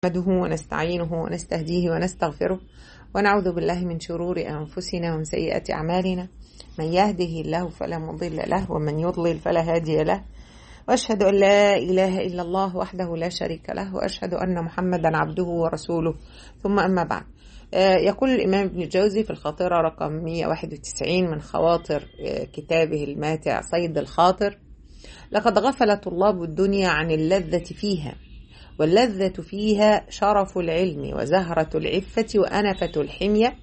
نحمده ونستعينه ونستهديه ونستغفره ونعوذ بالله من شرور أنفسنا ومن سيئات أعمالنا من يهده الله فلا مضل له ومن يضلل فلا هادي له وأشهد أن لا إله إلا الله وحده لا شريك له وأشهد أن محمدا عبده ورسوله ثم أما بعد يقول الإمام ابن الجوزي في الخاطرة رقم 191 من خواطر كتابه الماتع صيد الخاطر لقد غفل طلاب الدنيا عن اللذة فيها واللذة فيها شرف العلم وزهرة العفة وأنفة الحمية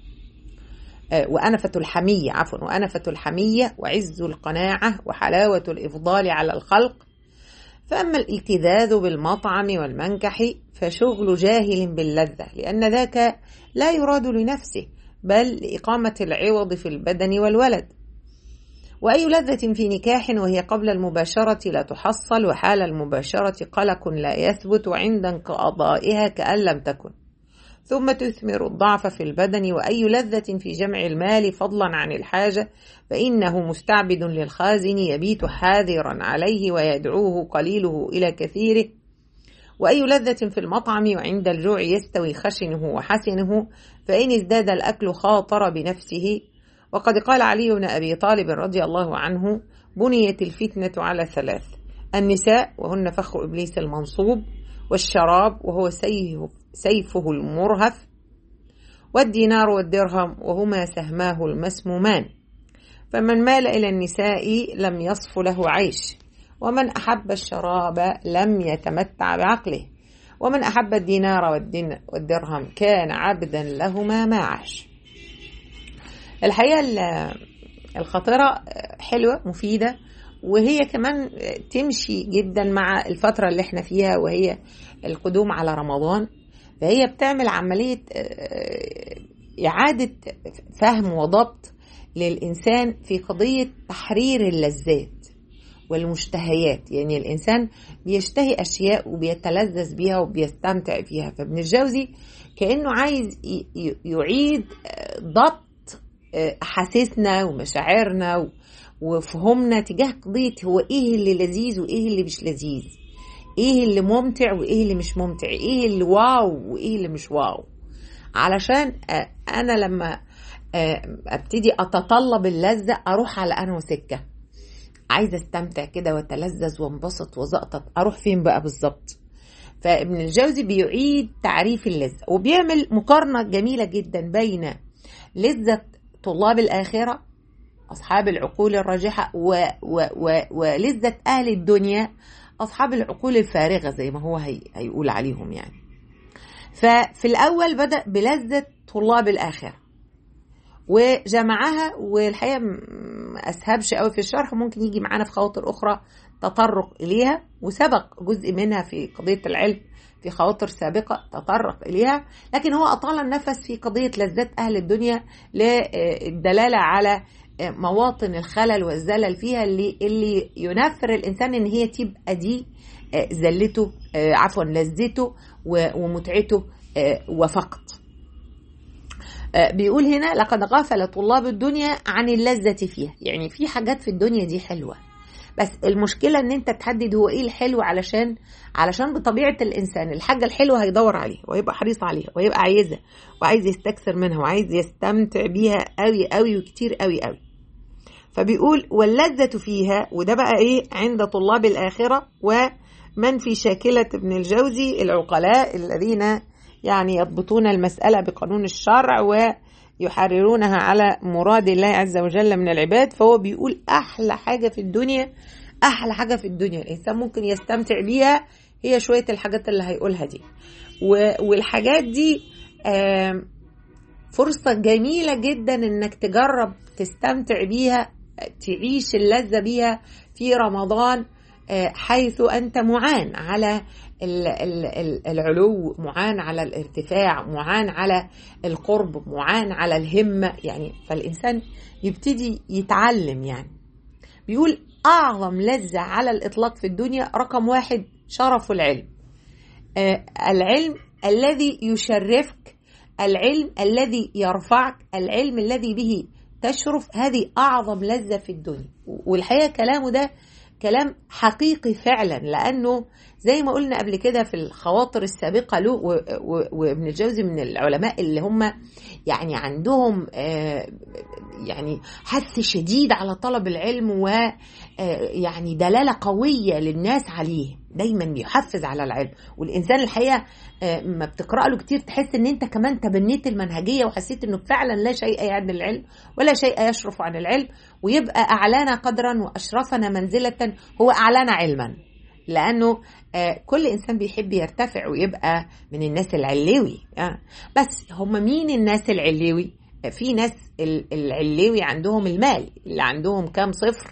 وأنفة الحمية عفوا وأنفة الحمية وعز القناعة وحلاوة الإفضال على الخلق فأما الالتذاذ بالمطعم والمنكح فشغل جاهل باللذة لأن ذاك لا يراد لنفسه بل لإقامة العوض في البدن والولد وأي لذة في نكاح وهي قبل المباشرة لا تحصل وحال المباشرة قلق لا يثبت وعند انقضائها كأن لم تكن ثم تثمر الضعف في البدن وأي لذة في جمع المال فضلا عن الحاجة فإنه مستعبد للخازن يبيت حاذرا عليه ويدعوه قليله إلى كثيره وأي لذة في المطعم وعند الجوع يستوي خشنه وحسنه فإن ازداد الأكل خاطر بنفسه وقد قال علي بن أبي طالب رضي الله عنه بنيت الفتنة على ثلاث النساء وهن فخ إبليس المنصوب والشراب وهو سيفه المرهف والدينار والدرهم وهما سهماه المسمومان فمن مال إلى النساء لم يصف له عيش ومن أحب الشراب لم يتمتع بعقله ومن أحب الدينار والدرهم كان عبدا لهما ما عاش الحقيقة الخطيرة حلوة مفيدة وهي كمان تمشي جدا مع الفترة اللي احنا فيها وهي القدوم على رمضان فهي بتعمل عملية إعادة فهم وضبط للإنسان في قضية تحرير اللذات والمشتهيات يعني الإنسان بيشتهي أشياء وبيتلذذ بيها وبيستمتع فيها فابن الجوزي كأنه عايز يعيد ضبط أحاسيسنا ومشاعرنا وفهمنا تجاه قضية هو إيه اللي لذيذ وإيه اللي مش لذيذ إيه اللي ممتع وإيه اللي مش ممتع إيه اللي واو وإيه اللي مش واو علشان أنا لما ابتدي أتطلب اللذة أروح على أنا وسكة عايزة استمتع كده واتلذذ وانبسط وزقطط أروح فين بقى بالظبط فابن الجوزي بيعيد تعريف اللذة وبيعمل مقارنة جميلة جدا بين لذة طلاب الآخرة أصحاب العقول الراجحة و و و ولذة أهل الدنيا أصحاب العقول الفارغة زي ما هو هي هيقول عليهم يعني ففي الأول بدأ بلذة طلاب الآخرة وجمعها والحقيقة ما أسهبش قوي في الشرح ممكن يجي معانا في خواطر أخرى تطرق إليها وسبق جزء منها في قضية العلم في خواطر سابقة تطرق إليها لكن هو أطال النفس في قضية لذات أهل الدنيا للدلالة على مواطن الخلل والزلل فيها اللي اللي ينفر الإنسان إن هي تبقى دي زلته عفوا لذته ومتعته وفقط بيقول هنا لقد غفل طلاب الدنيا عن اللذة فيها يعني في حاجات في الدنيا دي حلوة بس المشكلة ان انت تحدد هو ايه الحلو علشان علشان بطبيعة الانسان الحاجة الحلوة هيدور عليها ويبقى حريص عليها ويبقى عايزها وعايز يستكثر منها وعايز يستمتع بيها قوي قوي وكتير قوي قوي فبيقول واللذة فيها وده بقى ايه عند طلاب الآخرة ومن في شاكلة ابن الجوزي العقلاء الذين يعني يضبطون المسألة بقانون الشرع ويحررونها على مراد الله عز وجل من العباد فهو بيقول أحلى حاجة في الدنيا أحلى حاجة في الدنيا الإنسان ممكن يستمتع بيها هي شوية الحاجات اللي هيقولها دي والحاجات دي فرصة جميلة جدا إنك تجرب تستمتع بيها تعيش اللذة بيها في رمضان حيث أنت معان على العلو معان على الارتفاع معان على القرب معان على الهمة يعني فالإنسان يبتدي يتعلم يعني بيقول أعظم لذة على الإطلاق في الدنيا رقم واحد شرف العلم العلم الذي يشرفك العلم الذي يرفعك العلم الذي به تشرف هذه أعظم لذة في الدنيا والحقيقة كلامه ده كلام حقيقي فعلا لأنه زي ما قلنا قبل كده في الخواطر السابقه له وابن الجوزي من العلماء اللي هم يعني عندهم يعني حث شديد على طلب العلم ويعني دلاله قويه للناس عليه دايما بيحفز على العلم والانسان الحقيقه ما بتقرا له كتير تحس ان انت كمان تبنيت المنهجيه وحسيت انه فعلا لا شيء يعدل العلم ولا شيء يشرف عن العلم ويبقى اعلانا قدرا واشرفنا منزله هو اعلانا علما لانه كل انسان بيحب يرتفع ويبقى من الناس العلوي بس هم مين الناس العلوي في ناس العلوي عندهم المال اللي عندهم كام صفر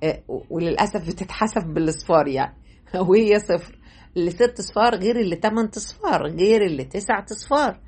وللاسف بتتحسب بالاصفار يعني وهي صفر اللي ست صفار غير اللي تمن اصفار غير اللي تسع اصفار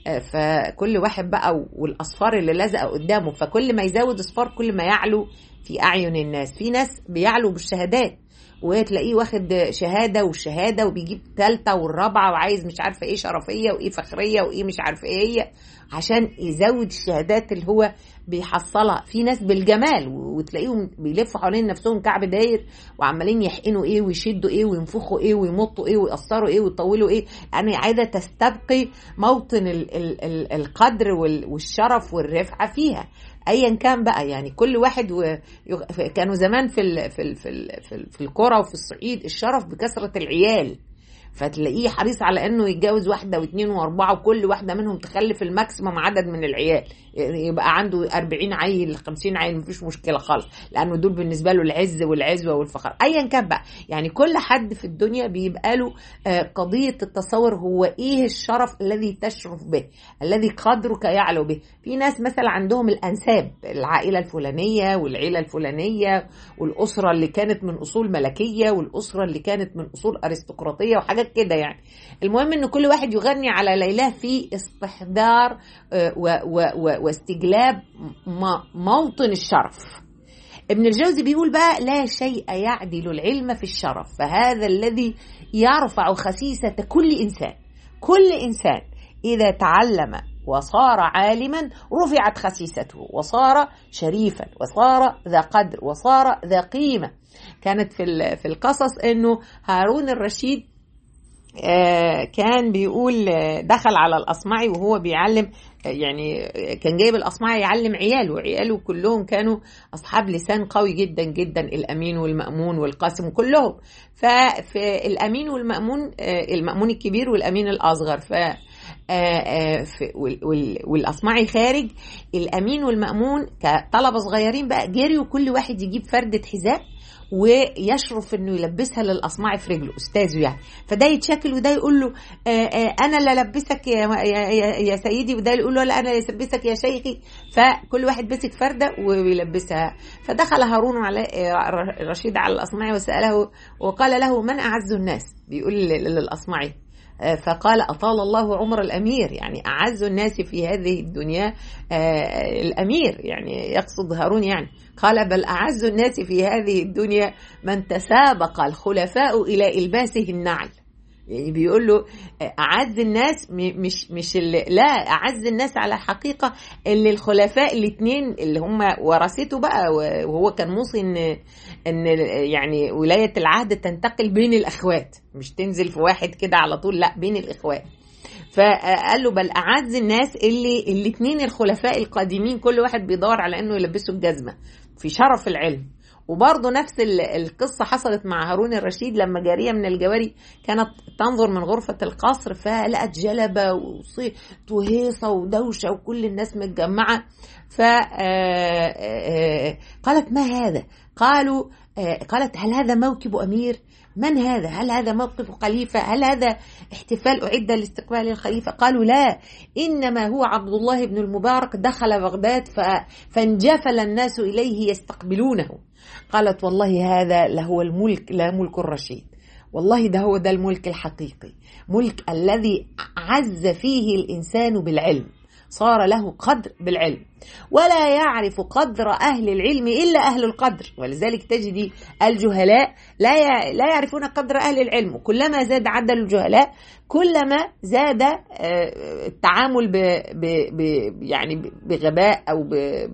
فكل واحد بقى والاصفار اللي لازقه قدامه فكل ما يزود اصفار كل ما يعلو في اعين الناس في ناس بيعلوا بالشهادات وتلاقيه واخد شهاده وشهاده وبيجيب ثالثه والرابعه وعايز مش عارفه ايه شرفيه وايه فخريه وايه مش عارفه ايه هي عشان يزود الشهادات اللي هو بيحصلها في ناس بالجمال وتلاقيهم بيلفوا حوالين نفسهم كعب داير وعمالين يحقنوا ايه ويشدوا ايه وينفخوا ايه ويمطوا ايه ويقصروا ايه ويطولوا ايه يعني عايزه تستبقي موطن ال ال ال القدر والشرف والرفعه فيها ايا كان بقى يعني كل واحد و... كانوا زمان في ال... في ال... في ال... في, ال... في القرى وفي الصعيد الشرف بكثره العيال فتلاقيه حريص على انه يتجوز واحده واثنين واربعه وكل واحده منهم تخلف الماكسيمم عدد من العيال يبقى عنده 40 عيل 50 عيل مفيش مشكله خالص لانه دول بالنسبه له العز والعزوه والفخر ايا كان بقى يعني كل حد في الدنيا بيبقى له قضيه التصور هو ايه الشرف الذي تشرف به الذي قدرك يعلو به في ناس مثلا عندهم الانساب العائله الفلانيه والعيله الفلانيه والاسره اللي كانت من اصول ملكيه والاسره اللي كانت من اصول ارستقراطيه وحاجات كده يعني المهم ان كل واحد يغني على ليلاه في استحضار و و و واستجلاب موطن الشرف ابن الجوزي بيقول بقى لا شيء يعدل العلم في الشرف فهذا الذي يرفع خسيسة كل إنسان كل إنسان إذا تعلم وصار عالما رفعت خسيسته وصار شريفا وصار ذا قدر وصار ذا قيمة كانت في في القصص انه هارون الرشيد كان بيقول دخل على الاصمعي وهو بيعلم يعني كان جايب الاصمعي يعلم عياله عياله كلهم كانوا اصحاب لسان قوي جدا جدا الامين والمامون والقاسم كلهم ففي الامين والمامون المامون الكبير والامين الاصغر ف والاصمعي خارج الامين والمامون كطلبه صغيرين بقى جريوا كل واحد يجيب فرده حذاء ويشرف انه يلبسها للاصمعي في رجله استاذه يعني فده يتشكل وده يقول له آآ آآ انا اللي البسك يا, يا, يا سيدي وده يقول له لا انا اللي البسك يا شيخي فكل واحد مسك فرده ويلبسها فدخل هارون على رشيد على الاصمعي وساله وقال له من اعز الناس بيقول للاصمعي فقال أطال الله عمر الأمير يعني أعز الناس في هذه الدنيا الأمير يعني يقصد هارون يعني قال بل أعز الناس في هذه الدنيا من تسابق الخلفاء إلى إلباسه النعل يعني بيقول له اعز الناس مش مش اللي لا اعز الناس على حقيقه اللي الخلفاء الاثنين اللي هم ورثته بقى وهو كان موصي ان ان يعني ولايه العهد تنتقل بين الاخوات مش تنزل في واحد كده على طول لا بين الاخوات فقال له بل اعز الناس اللي الاثنين الخلفاء القادمين كل واحد بيدور على انه يلبسه الجزمه في شرف العلم وبرضه نفس القصة حصلت مع هارون الرشيد لما جارية من الجواري كانت تنظر من غرفة القصر فلقت جلبة وصيت وهيصة ودوشة وكل الناس متجمعة فقالت ما هذا قالوا قالت هل هذا موكب أمير من هذا هل هذا موقف خليفة هل هذا احتفال أعد لاستقبال الخليفة قالوا لا إنما هو عبد الله بن المبارك دخل بغداد فانجفل الناس إليه يستقبلونه قالت والله هذا لهو الملك لا ملك الرشيد والله ده هو ده الملك الحقيقي ملك الذي عز فيه الإنسان بالعلم صار له قدر بالعلم ولا يعرف قدر أهل العلم إلا أهل القدر ولذلك تجدي الجهلاء لا لا يعرفون قدر أهل العلم كلما زاد عدد الجهلاء كلما زاد التعامل ب ب ب يعني بغباء او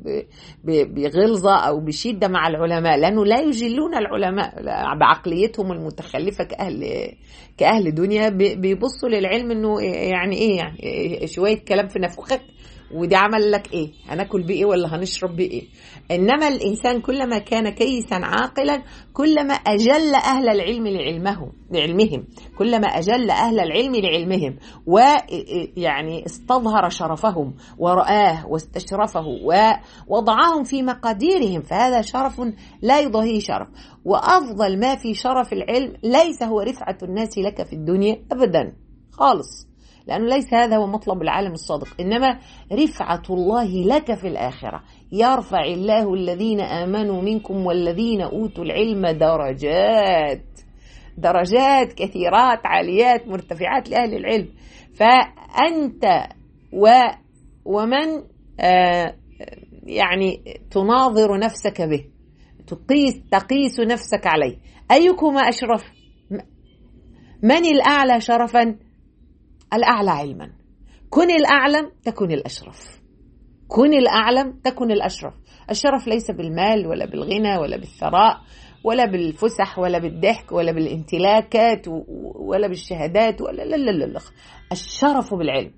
بغلظه او بشده مع العلماء لانه لا يجلون العلماء بعقليتهم المتخلفه كاهل كاهل دنيا بيبصوا للعلم انه يعني ايه يعني شويه كلام في نفخك ودي عمل لك ايه هناكل بايه ولا هنشرب بايه انما الانسان كلما كان كيسا عاقلا كلما اجل اهل العلم لعلمهم لعلمهم كلما اجل اهل العلم لعلمهم ويعني استظهر شرفهم ورآه واستشرفه ووضعهم في مقاديرهم فهذا شرف لا يضاهيه شرف وافضل ما في شرف العلم ليس هو رفعه الناس لك في الدنيا ابدا خالص لأنه ليس هذا هو مطلب العالم الصادق إنما رفعة الله لك في الآخرة يرفع الله الذين آمنوا منكم والذين أوتوا العلم درجات درجات كثيرات عاليات مرتفعات لأهل العلم فأنت و ومن آه يعني تناظر نفسك به تقيس تقيس نفسك عليه أيكما أشرف من الأعلى شرفا الأعلى علما كن الأعلم تكن الأشرف كن الأعلم تكن الأشرف الشرف ليس بالمال ولا بالغنى ولا بالثراء ولا بالفسح ولا بالضحك ولا بالامتلاكات ولا بالشهادات ولا لا لا لا الشرف بالعلم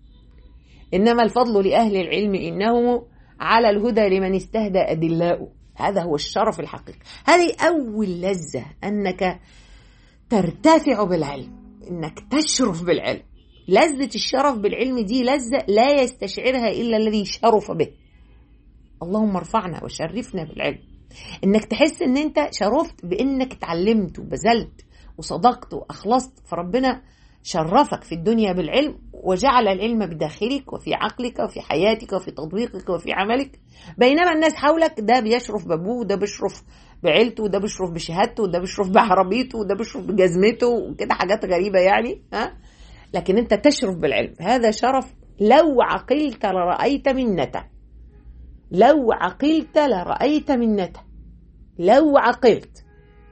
إنما الفضل لأهل العلم إنه على الهدى لمن استهدى أدلاؤه هذا هو الشرف الحقيقي هذه أول لذة أنك ترتفع بالعلم إنك تشرف بالعلم لذة الشرف بالعلم دي لذة لا يستشعرها إلا الذي شرف به اللهم ارفعنا وشرفنا بالعلم انك تحس ان انت شرفت بانك اتعلمت وبذلت وصدقت واخلصت فربنا شرفك في الدنيا بالعلم وجعل العلم بداخلك وفي عقلك وفي حياتك وفي تطبيقك وفي عملك بينما الناس حولك ده بيشرف بابوه وده بيشرف بعيلته وده بيشرف بشهادته وده بيشرف بعربيته وده بيشرف بجزمته وكده حاجات غريبة يعني ها لكن انت تشرف بالعلم هذا شرف لو عقلت لرأيت منته لو عقلت لرأيت منته لو عقلت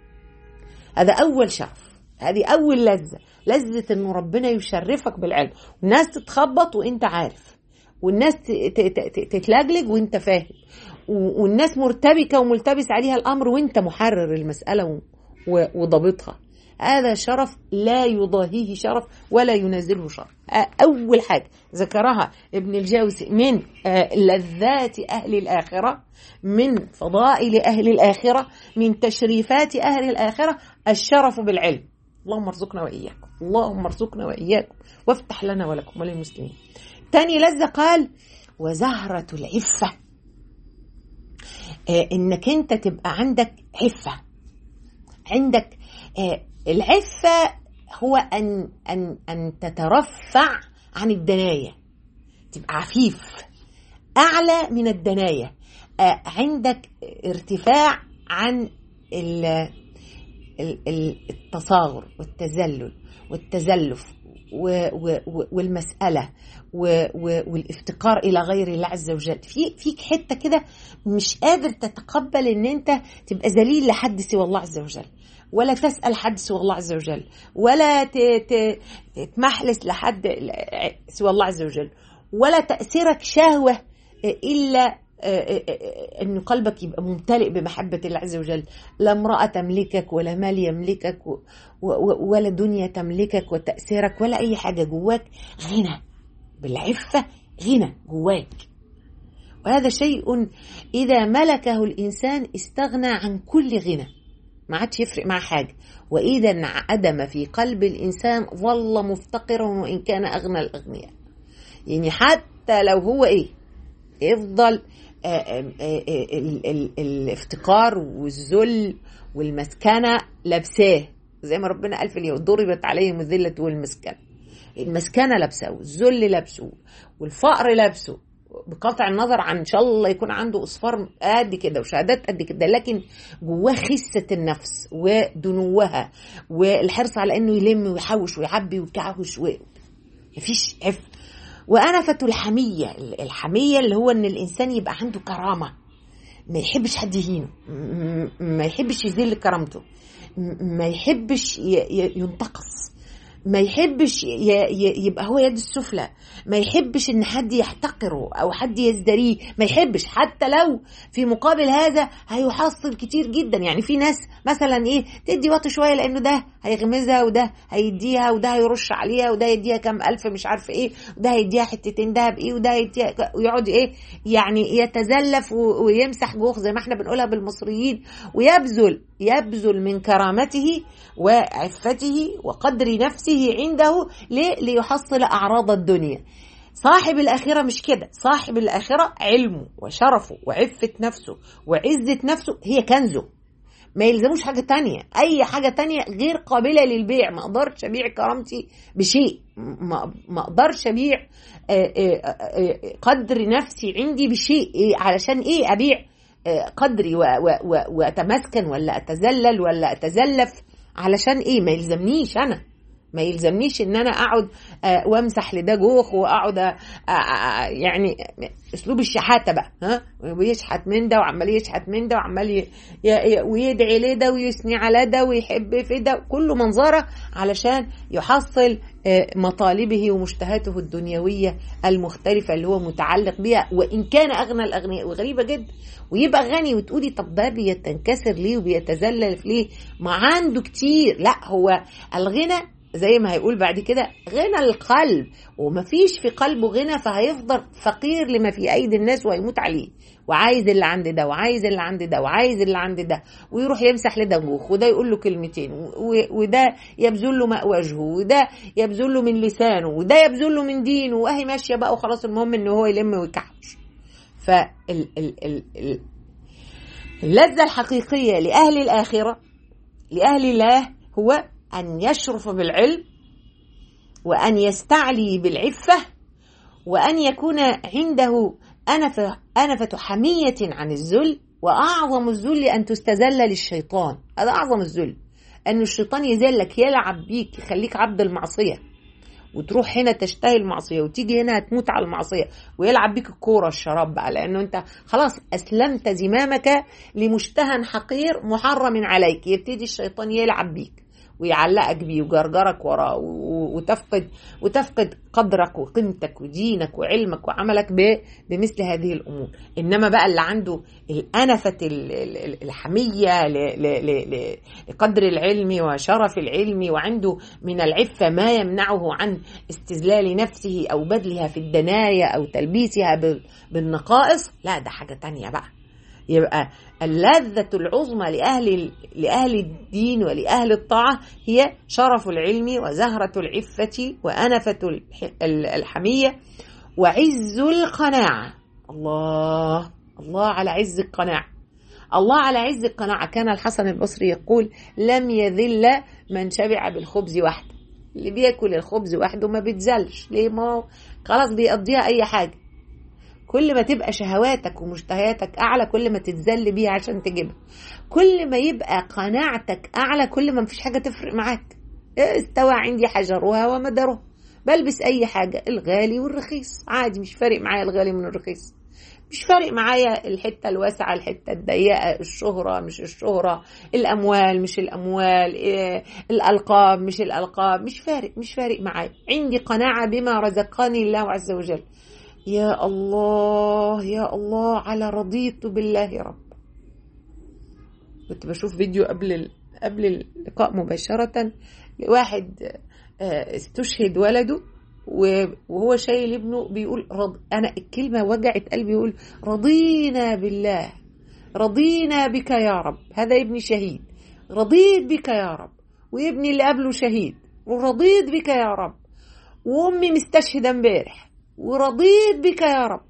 هذا أول شرف هذه أول لذة لذة إنه ربنا يشرفك بالعلم والناس تتخبط وإنت عارف والناس تتلجلج وإنت فاهم والناس مرتبكة وملتبس عليها الأمر وإنت محرر المسألة وضابطها هذا شرف لا يضاهيه شرف ولا ينازله شرف أول حاجة ذكرها ابن الجوزي من لذات أهل الآخرة من فضائل أهل الآخرة من تشريفات أهل الآخرة الشرف بالعلم اللهم ارزقنا وإياكم اللهم ارزقنا وإياكم وافتح لنا ولكم وللمسلمين تاني لذة قال وزهرة العفة انك انت تبقى عندك عفة عندك العفة هو أن أن أن تترفع عن الدناية تبقى عفيف أعلى من الدناية عندك ارتفاع عن التصاغر والتذلل والتزلف والمسألة والافتقار إلى غير الله عز وجل في فيك حتة كده مش قادر تتقبل إن أنت تبقى ذليل لحد سوى الله عز وجل ولا تسأل حد سوى الله عز وجل ولا تتمحلس لحد سوى الله عز وجل ولا تأثيرك شهوة إلا أن قلبك يبقى ممتلئ بمحبة الله عز وجل لا امرأة تملكك ولا مال يملكك ولا دنيا تملكك وتأثيرك ولا أي حاجة جواك غنى بالعفة غنى جواك وهذا شيء إذا ملكه الإنسان استغنى عن كل غنى ما عادش يفرق مع حاجة وإذا انعدم في قلب الإنسان ظل مفتقرا وإن كان أغنى الأغنياء يعني حتى لو هو إيه يفضل آآ آآ ال ال الافتقار والذل والمسكنة لابساه زي ما ربنا قال في اليوم ضربت عليهم الذلة والمسكنة المسكنة لابسه والذل لابسه والفقر لابسه بقطع النظر عن ان شاء الله يكون عنده اصفار قد كده وشهادات قد كده لكن جواه خسه النفس ودنوها والحرص على انه يلم ويحوش ويعبي ويكعوش و... مفيش عف وأنفة الحمية الحمية اللي هو إن الإنسان يبقى عنده كرامة ما يحبش حد يهينه ما يحبش يذل كرامته ما يحبش ينتقص ما يحبش يبقى هو يد السفلى ما يحبش ان حد يحتقره او حد يزدريه ما يحبش حتى لو في مقابل هذا هيحصل كتير جدا يعني في ناس مثلا ايه تدي وقت شويه لانه ده هيغمزها وده هيديها وده هيرش عليها وده يديها كام الف مش عارف ايه وده هيديها حتتين دهب ايه وده يديها ويقعد ايه يعني يتزلف ويمسح جوخ زي ما احنا بنقولها بالمصريين ويبذل يبذل من كرامته وعفته وقدر نفسه عنده ليه؟ ليحصل أعراض الدنيا صاحب الآخرة مش كده صاحب الآخرة علمه وشرفه وعفة نفسه وعزة نفسه هي كنزه ما يلزموش حاجة تانية أي حاجة تانية غير قابلة للبيع ما أقدرش أبيع كرامتي بشيء ما أقدرش أبيع قدر نفسي عندي بشيء علشان إيه أبيع قدري وأتمسكن ولا أتذلل ولا أتزلف علشان إيه ما يلزمنيش أنا ما يلزمنيش ان انا اقعد وامسح لده جوخ واقعد يعني اسلوب الشحاته بقى ها ويشحت من ده وعمال يشحت من ده وعمال ويدعي لده ويثني على ده ويحب في ده كله منظره علشان يحصل مطالبه ومشتهاته الدنيويه المختلفه اللي هو متعلق بها وان كان اغنى الاغنياء وغريبه جدا ويبقى غني وتقولي طب ده بيتنكسر ليه وبيتذلل ليه ما عنده كتير لا هو الغنى زي ما هيقول بعد كده غنى القلب ومفيش في قلبه غنى فهيفضل فقير لما في ايدي الناس ويموت عليه وعايز اللي عند ده وعايز اللي عند ده وعايز اللي عند ده ويروح يمسح لده جوخ وده يقول له كلمتين وده يبذل له ماء وجهه وده يبذل له من لسانه وده يبذل له من دينه واهي ماشيه بقى وخلاص المهم ان هو يلم ويكحش فال اللذة الحقيقية لأهل الآخرة لأهل الله هو أن يشرف بالعلم وأن يستعلي بالعفة وأن يكون عنده أنفة, أنفة حمية عن الذل وأعظم الذل أن تستذل للشيطان هذا أعظم الذل أن الشيطان يذلك يلعب بيك يخليك عبد المعصية وتروح هنا تشتهي المعصيه وتيجي هنا هتموت على المعصيه ويلعب بيك الكوره الشراب بقى لانه انت خلاص اسلمت زمامك لمشتهى حقير محرم عليك يبتدي الشيطان يلعب بيك ويعلقك بيه ويجرجرك وراه وتفقد وتفقد قدرك وقيمتك ودينك وعلمك وعملك بمثل هذه الامور انما بقى اللي عنده الانفه الحميه لقدر العلم وشرف العلم وعنده من العفه ما يمنعه عن استذلال نفسه او بذلها في الدنايا او تلبيسها بالنقائص لا ده حاجه تانية بقى يبقى اللذة العظمى لأهل لأهل الدين ولأهل الطاعة هي شرف العلم وزهرة العفة وأنفة الحمية وعز القناعة الله الله على عز القناعة الله على عز القناعة كان الحسن البصري يقول لم يذل من شبع بالخبز وحده اللي بياكل الخبز وحده ما بيتزلش ليه ما خلاص بيقضيها أي حاجة كل ما تبقى شهواتك ومشتهياتك اعلى كل ما تتذل بيها عشان تجيبها كل ما يبقى قناعتك اعلى كل ما مفيش حاجه تفرق معاك استوى عندي حجرها ومدرها بلبس اي حاجه الغالي والرخيص عادي مش فارق معايا الغالي من الرخيص مش فارق معايا الحتة الواسعة الحتة الضيقة الشهرة مش الشهرة الأموال مش الأموال إيه الألقاب مش الألقاب مش فارق مش فارق معايا عندي قناعة بما رزقني الله عز وجل يا الله يا الله على رضيت بالله رب كنت بشوف فيديو قبل قبل اللقاء مباشرة لواحد استشهد ولده وهو شايل ابنه بيقول رض... انا الكلمه وجعت قلبي يقول رضينا بالله رضينا بك يا رب هذا ابني شهيد رضيت بك يا رب وابني اللي قبله شهيد ورضيت بك يا رب وامي مستشهده امبارح ورضيت بك يا رب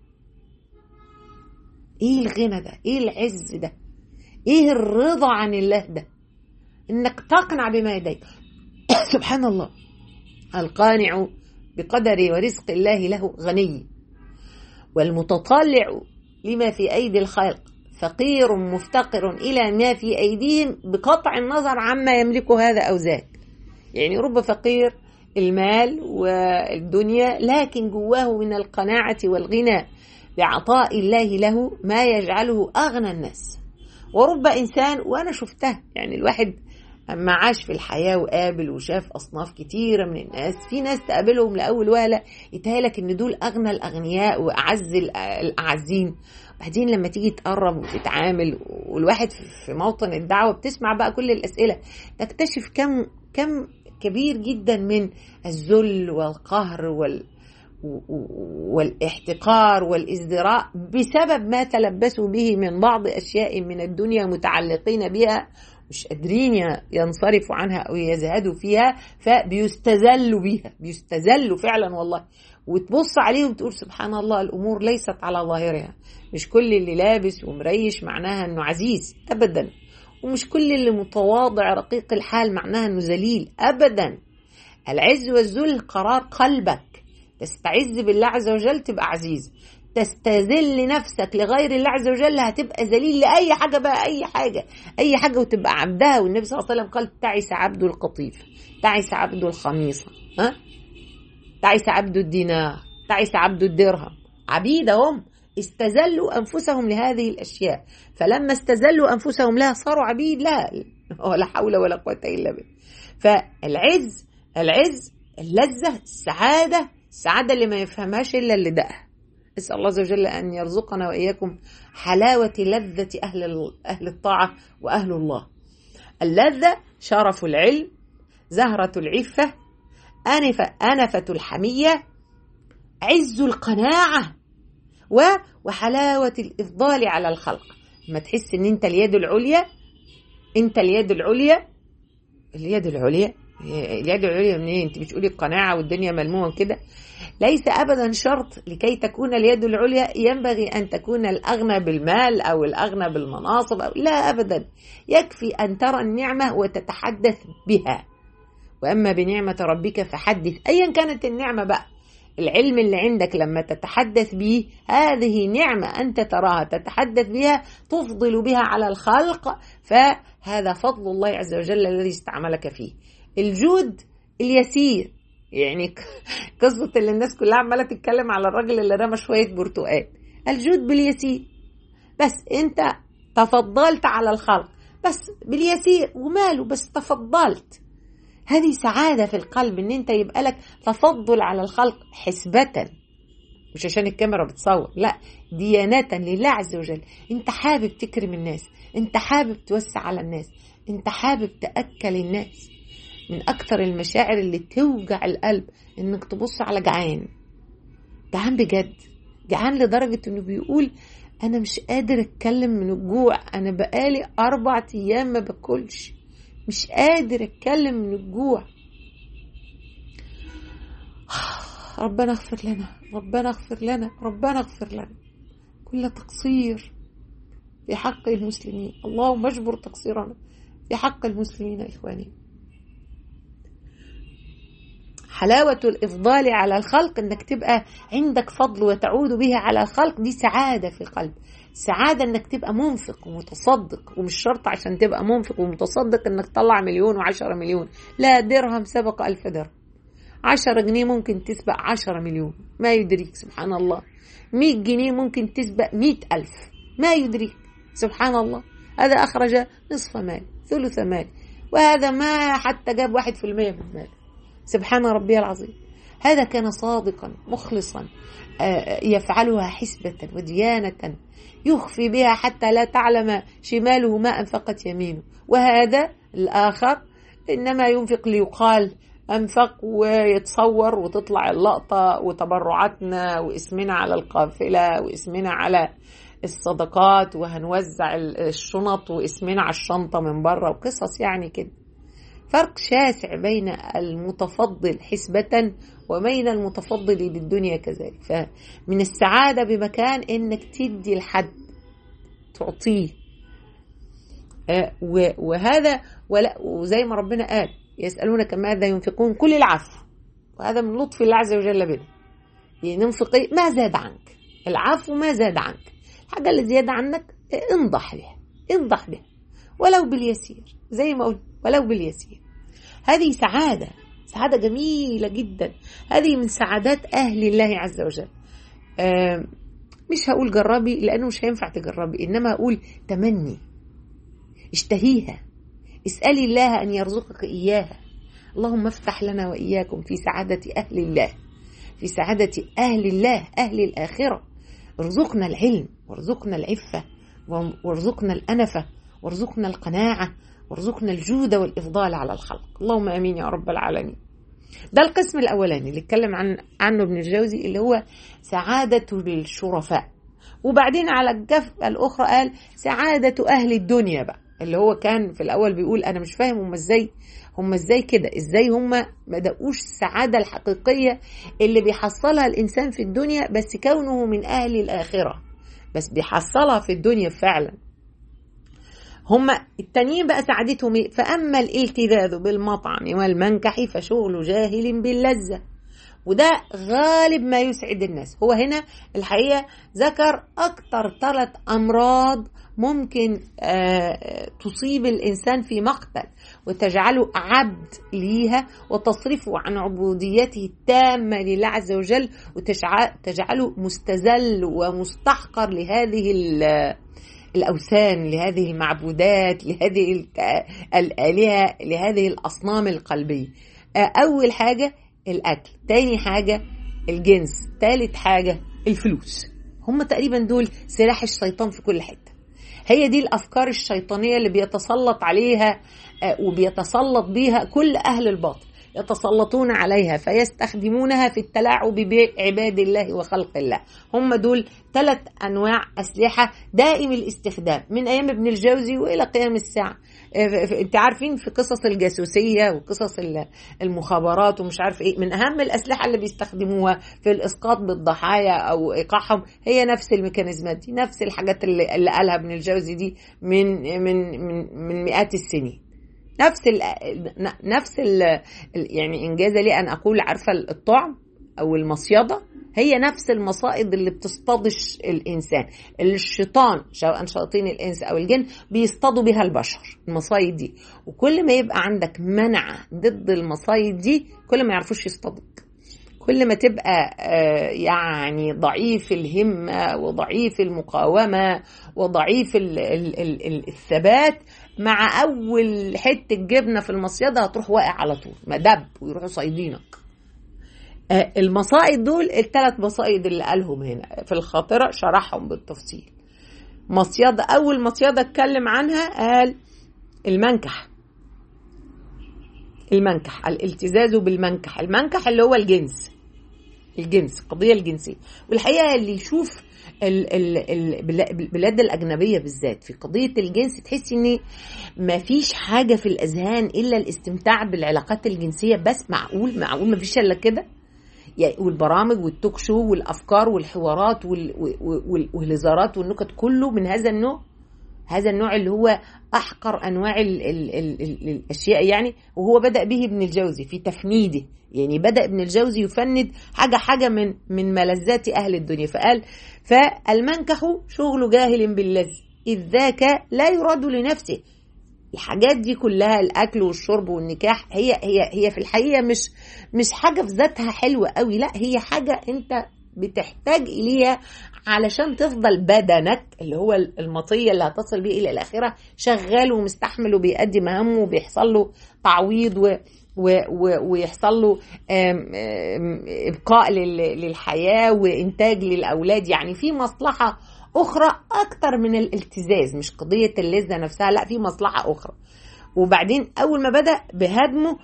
ايه الغنى ده ايه العز ده ايه الرضا عن الله ده انك تقنع بما يديك سبحان الله القانع بقدر ورزق الله له غني والمتطلع لما في ايدي الخلق فقير مفتقر الى ما في ايديهم بقطع النظر عما يملكه هذا او ذاك يعني رب فقير المال والدنيا لكن جواه من القناعة والغنى بعطاء الله له ما يجعله أغنى الناس ورب إنسان وأنا شفتها يعني الواحد أما عاش في الحياة وقابل وشاف أصناف كتيرة من الناس في ناس تقابلهم لأول وهلة يتهيألك إن دول أغنى الأغنياء وأعز الأعزين بعدين لما تيجي تقرب وتتعامل والواحد في موطن الدعوة بتسمع بقى كل الأسئلة تكتشف كم كم كبير جدا من الذل والقهر وال والاحتقار والازدراء بسبب ما تلبسوا به من بعض اشياء من الدنيا متعلقين بها مش قادرين ينصرفوا عنها او يزهدوا فيها فبيستذلوا بيها بيستذلوا فعلا والله وتبص عليهم تقول سبحان الله الامور ليست على ظاهرها مش كل اللي لابس ومريش معناها انه عزيز ابدا ومش كل اللي متواضع رقيق الحال معناها انه ذليل ابدا العز والذل قرار قلبك تستعز بالله عز وجل تبقى عزيز تستذل نفسك لغير الله عز وجل هتبقى ذليل لاي حاجه بقى اي حاجه اي حاجه وتبقى عبدها والنبي صلى الله عليه وسلم قال تعس عبد القطيف تعس عبد الخميصه ها تعس عبد الدينار تعس عبد الدرهم عبيد هم استذلوا انفسهم لهذه الاشياء فلما استذلوا انفسهم لها صاروا عبيد لها ولا حول ولا قوه الا بالله فالعز العز اللذه السعاده السعاده اللي ما يفهمهاش الا اللي دقها اسال الله عز وجل ان يرزقنا واياكم حلاوه لذه اهل اهل الطاعه واهل الله اللذه شرف العلم زهره العفه انفه انفه الحميه عز القناعه وحلاوه الافضال على الخلق لما تحس ان انت اليد العليا انت اليد العليا اليد العليا اليد العليا منين انت بتقولي القناعه والدنيا ملمومه كده ليس ابدا شرط لكي تكون اليد العليا ينبغي ان تكون الاغنى بالمال او الاغنى بالمناصب أو لا ابدا يكفي ان ترى النعمه وتتحدث بها واما بنعمه ربك فحدث ايا كانت النعمه بقى العلم اللي عندك لما تتحدث به هذه نعمة أنت تراها تتحدث بها تفضل بها على الخلق فهذا فضل الله عز وجل الذي استعملك فيه الجود اليسير يعني قصة اللي الناس كلها عمالة تتكلم على الراجل اللي رمى شوية برتقال الجود باليسير بس انت تفضلت على الخلق بس باليسير وماله بس تفضلت هذه سعادة في القلب ان انت يبقى لك تفضل على الخلق حسبة مش عشان الكاميرا بتصور لا ديانة لله عز وجل انت حابب تكرم الناس انت حابب توسع على الناس انت حابب تأكل الناس من أكثر المشاعر اللي توجع القلب إنك تبص على جعان جعان بجد جعان لدرجة إنه بيقول أنا مش قادر أتكلم من الجوع أنا بقالي أربع أيام ما باكلش مش قادر أتكلم من الجوع ربنا اغفر لنا ربنا اغفر لنا ربنا اغفر لنا كل تقصير في حق المسلمين اللهم اجبر تقصيرنا في حق المسلمين إخواني حلاوة الإفضال على الخلق إنك تبقى عندك فضل وتعود به على الخلق دي سعادة في القلب سعادة إنك تبقى منفق ومتصدق ومش شرط عشان تبقى منفق ومتصدق إنك تطلع مليون وعشرة مليون لا درهم سبق ألف درهم عشرة جنيه ممكن تسبق عشرة مليون ما يدريك سبحان الله مئة جنيه ممكن تسبق مئة ألف ما يدريك سبحان الله هذا أخرج نصف مال ثلث مال وهذا ما حتى جاب واحد في المية من مال سبحان ربي العظيم هذا كان صادقا مخلصا يفعلها حسبة وديانة يخفي بها حتى لا تعلم شماله ما أنفقت يمينه وهذا الآخر إنما ينفق ليقال أنفق ويتصور وتطلع اللقطة وتبرعاتنا واسمنا على القافلة واسمنا على الصدقات وهنوزع الشنط واسمنا على الشنطة من بره وقصص يعني كده فرق شاسع بين المتفضل حسبة وبين المتفضل بالدنيا كذلك فمن السعادة بمكان انك تدي لحد تعطيه وهذا ولا وزي ما ربنا قال يسألونك ماذا ينفقون كل العفو وهذا من لطف الله عز وجل بنا يعني ننفق ما زاد عنك العفو ما زاد عنك الحاجة اللي زيادة عنك انضح بها انضح بها ولو باليسير زي ما قلت ولو باليسير هذه سعادة سعادة جميلة جدا هذه من سعادات أهل الله عز وجل آه مش هقول جربي لأنه مش هينفع تجربي إنما هقول تمني اشتهيها اسألي الله أن يرزقك إياها اللهم افتح لنا وإياكم في سعادة أهل الله في سعادة أهل الله أهل الآخرة ارزقنا العلم وارزقنا العفة وارزقنا الأنفة وارزقنا القناعة وارزقنا الجود والإفضال على الخلق اللهم أمين يا رب العالمين ده القسم الأولاني اللي اتكلم عن عنه ابن الجوزي اللي هو سعادة الشرفاء وبعدين على الجفة الأخرى قال سعادة أهل الدنيا بقى اللي هو كان في الأول بيقول أنا مش فاهم هم إزاي هم إزاي كده إزاي هم ما دقوش السعادة الحقيقية اللي بيحصلها الإنسان في الدنيا بس كونه من أهل الآخرة بس بيحصلها في الدنيا فعلا هم التانيين بقى سعادتهم ايه فأما الالتذاذ بالمطعم والمنكح فشغل جاهل باللذة وده غالب ما يسعد الناس هو هنا الحقيقة ذكر أكتر ثلاث أمراض ممكن تصيب الإنسان في مقتل وتجعله عبد ليها وتصرفه عن عبوديته التامة لله عز وجل وتجعله مستذل ومستحقر لهذه الأوثان لهذه المعبودات لهذه الآلهة لهذه الأصنام القلبية أول حاجة الأكل تاني حاجة الجنس تالت حاجة الفلوس هم تقريبا دول سلاح الشيطان في كل حتة هي دي الأفكار الشيطانية اللي بيتسلط عليها وبيتسلط بيها كل أهل الباطل يتسلطون عليها فيستخدمونها في التلاعب بعباد الله وخلق الله هم دول ثلاث أنواع أسلحة دائم الاستخدام من أيام ابن الجوزي وإلى قيام الساعة انت عارفين في قصص الجاسوسية وقصص المخابرات ومش عارف ايه من أهم الأسلحة اللي بيستخدموها في الإسقاط بالضحايا أو إيقاعهم هي نفس الميكانيزمات دي نفس الحاجات اللي, اللي قالها ابن الجوزي دي من من من, من مئات السنين نفس ال نفس ال يعني انجاز لي ان اقول عارفه الطعم او المصيده هي نفس المصائد اللي بتصطادش الانسان اللي الشيطان سواء شياطين الانس او الجن بيصطادوا بها البشر المصايد دي وكل ما يبقى عندك منع ضد المصايد دي كل ما يعرفوش يصطادوك كل ما تبقى يعني ضعيف الهمة وضعيف المقاومة وضعيف الثبات مع أول حتة جبنة في المصيدة هتروح واقع على طول مدب ويروحوا صايدينك المصائد دول الثلاث مصائد اللي قالهم هنا في الخاطرة شرحهم بالتفصيل مصيدة أول مصيدة اتكلم عنها قال المنكح المنكح الالتزاز بالمنكح المنكح اللي هو الجنس الجنس القضيه الجنسيه والحقيقه اللي يشوف ال ال ال البلاد الاجنبيه بالذات في قضيه الجنس تحسي ان ما فيش حاجه في الاذهان الا الاستمتاع بالعلاقات الجنسيه بس معقول معقول ما فيش الا كده يعني والبرامج والتوك شو والافكار والحوارات والهزارات والنكت كله من هذا النوع هذا النوع اللي هو احقر انواع ال ال ال ال الاشياء يعني وهو بدا به ابن الجوزي في تفنيده يعني بدا ابن الجوزي يفند حاجه حاجه من من ملذات اهل الدنيا فقال فالمنكح شغل جاهل بالذي اذ ذاك لا يراد لنفسه الحاجات دي كلها الاكل والشرب والنكاح هي هي هي في الحقيقه مش مش حاجه في ذاتها حلوه قوي لا هي حاجه انت بتحتاج اليها علشان تفضل بدنك اللي هو المطيه اللي هتصل بيه الى الاخره شغال ومستحمل وبيأدي مهامه وبيحصل له تعويض و و و ويحصل له آم آم ابقاء للحياه وانتاج للاولاد يعني في مصلحه اخرى اكتر من الالتزاز مش قضيه اللذه نفسها لا في مصلحه اخرى وبعدين اول ما بدا بهدمه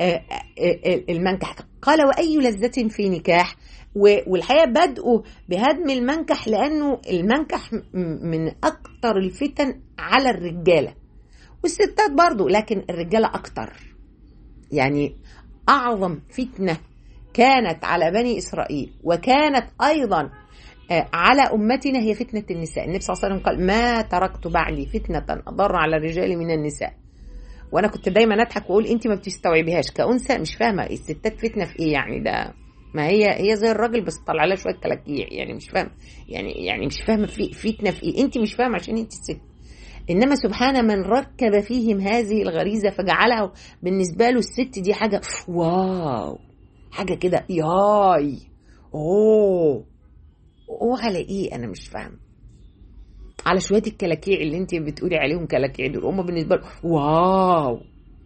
المنكح قال واي لذه في نكاح والحقيقه بدأوا بهدم المنكح لانه المنكح من اكتر الفتن على الرجاله والستات برضو لكن الرجاله اكتر يعني اعظم فتنه كانت على بني اسرائيل وكانت ايضا على امتنا هي فتنه النساء النبي صلى الله عليه وسلم قال ما تركت بعدي فتنه اضر على الرجال من النساء وانا كنت دايما اضحك واقول انت ما بتستوعبيهاش كانثى مش فاهمه الستات فتنه في ايه يعني ده ما هي هي زي الراجل بس طلع لها شويه كلاكيع يعني مش فاهمه يعني يعني مش فاهمه في فتنه في ايه انت مش فاهمه عشان انت الست انما سبحان من ركب فيهم هذه الغريزه فجعلها بالنسبه له الست دي حاجه واو حاجه كده ياي اوه اوه على ايه انا مش فاهمه على شويه الكلاكيع اللي انت بتقولي عليهم كلاكيع دول هم بالنسبه له واو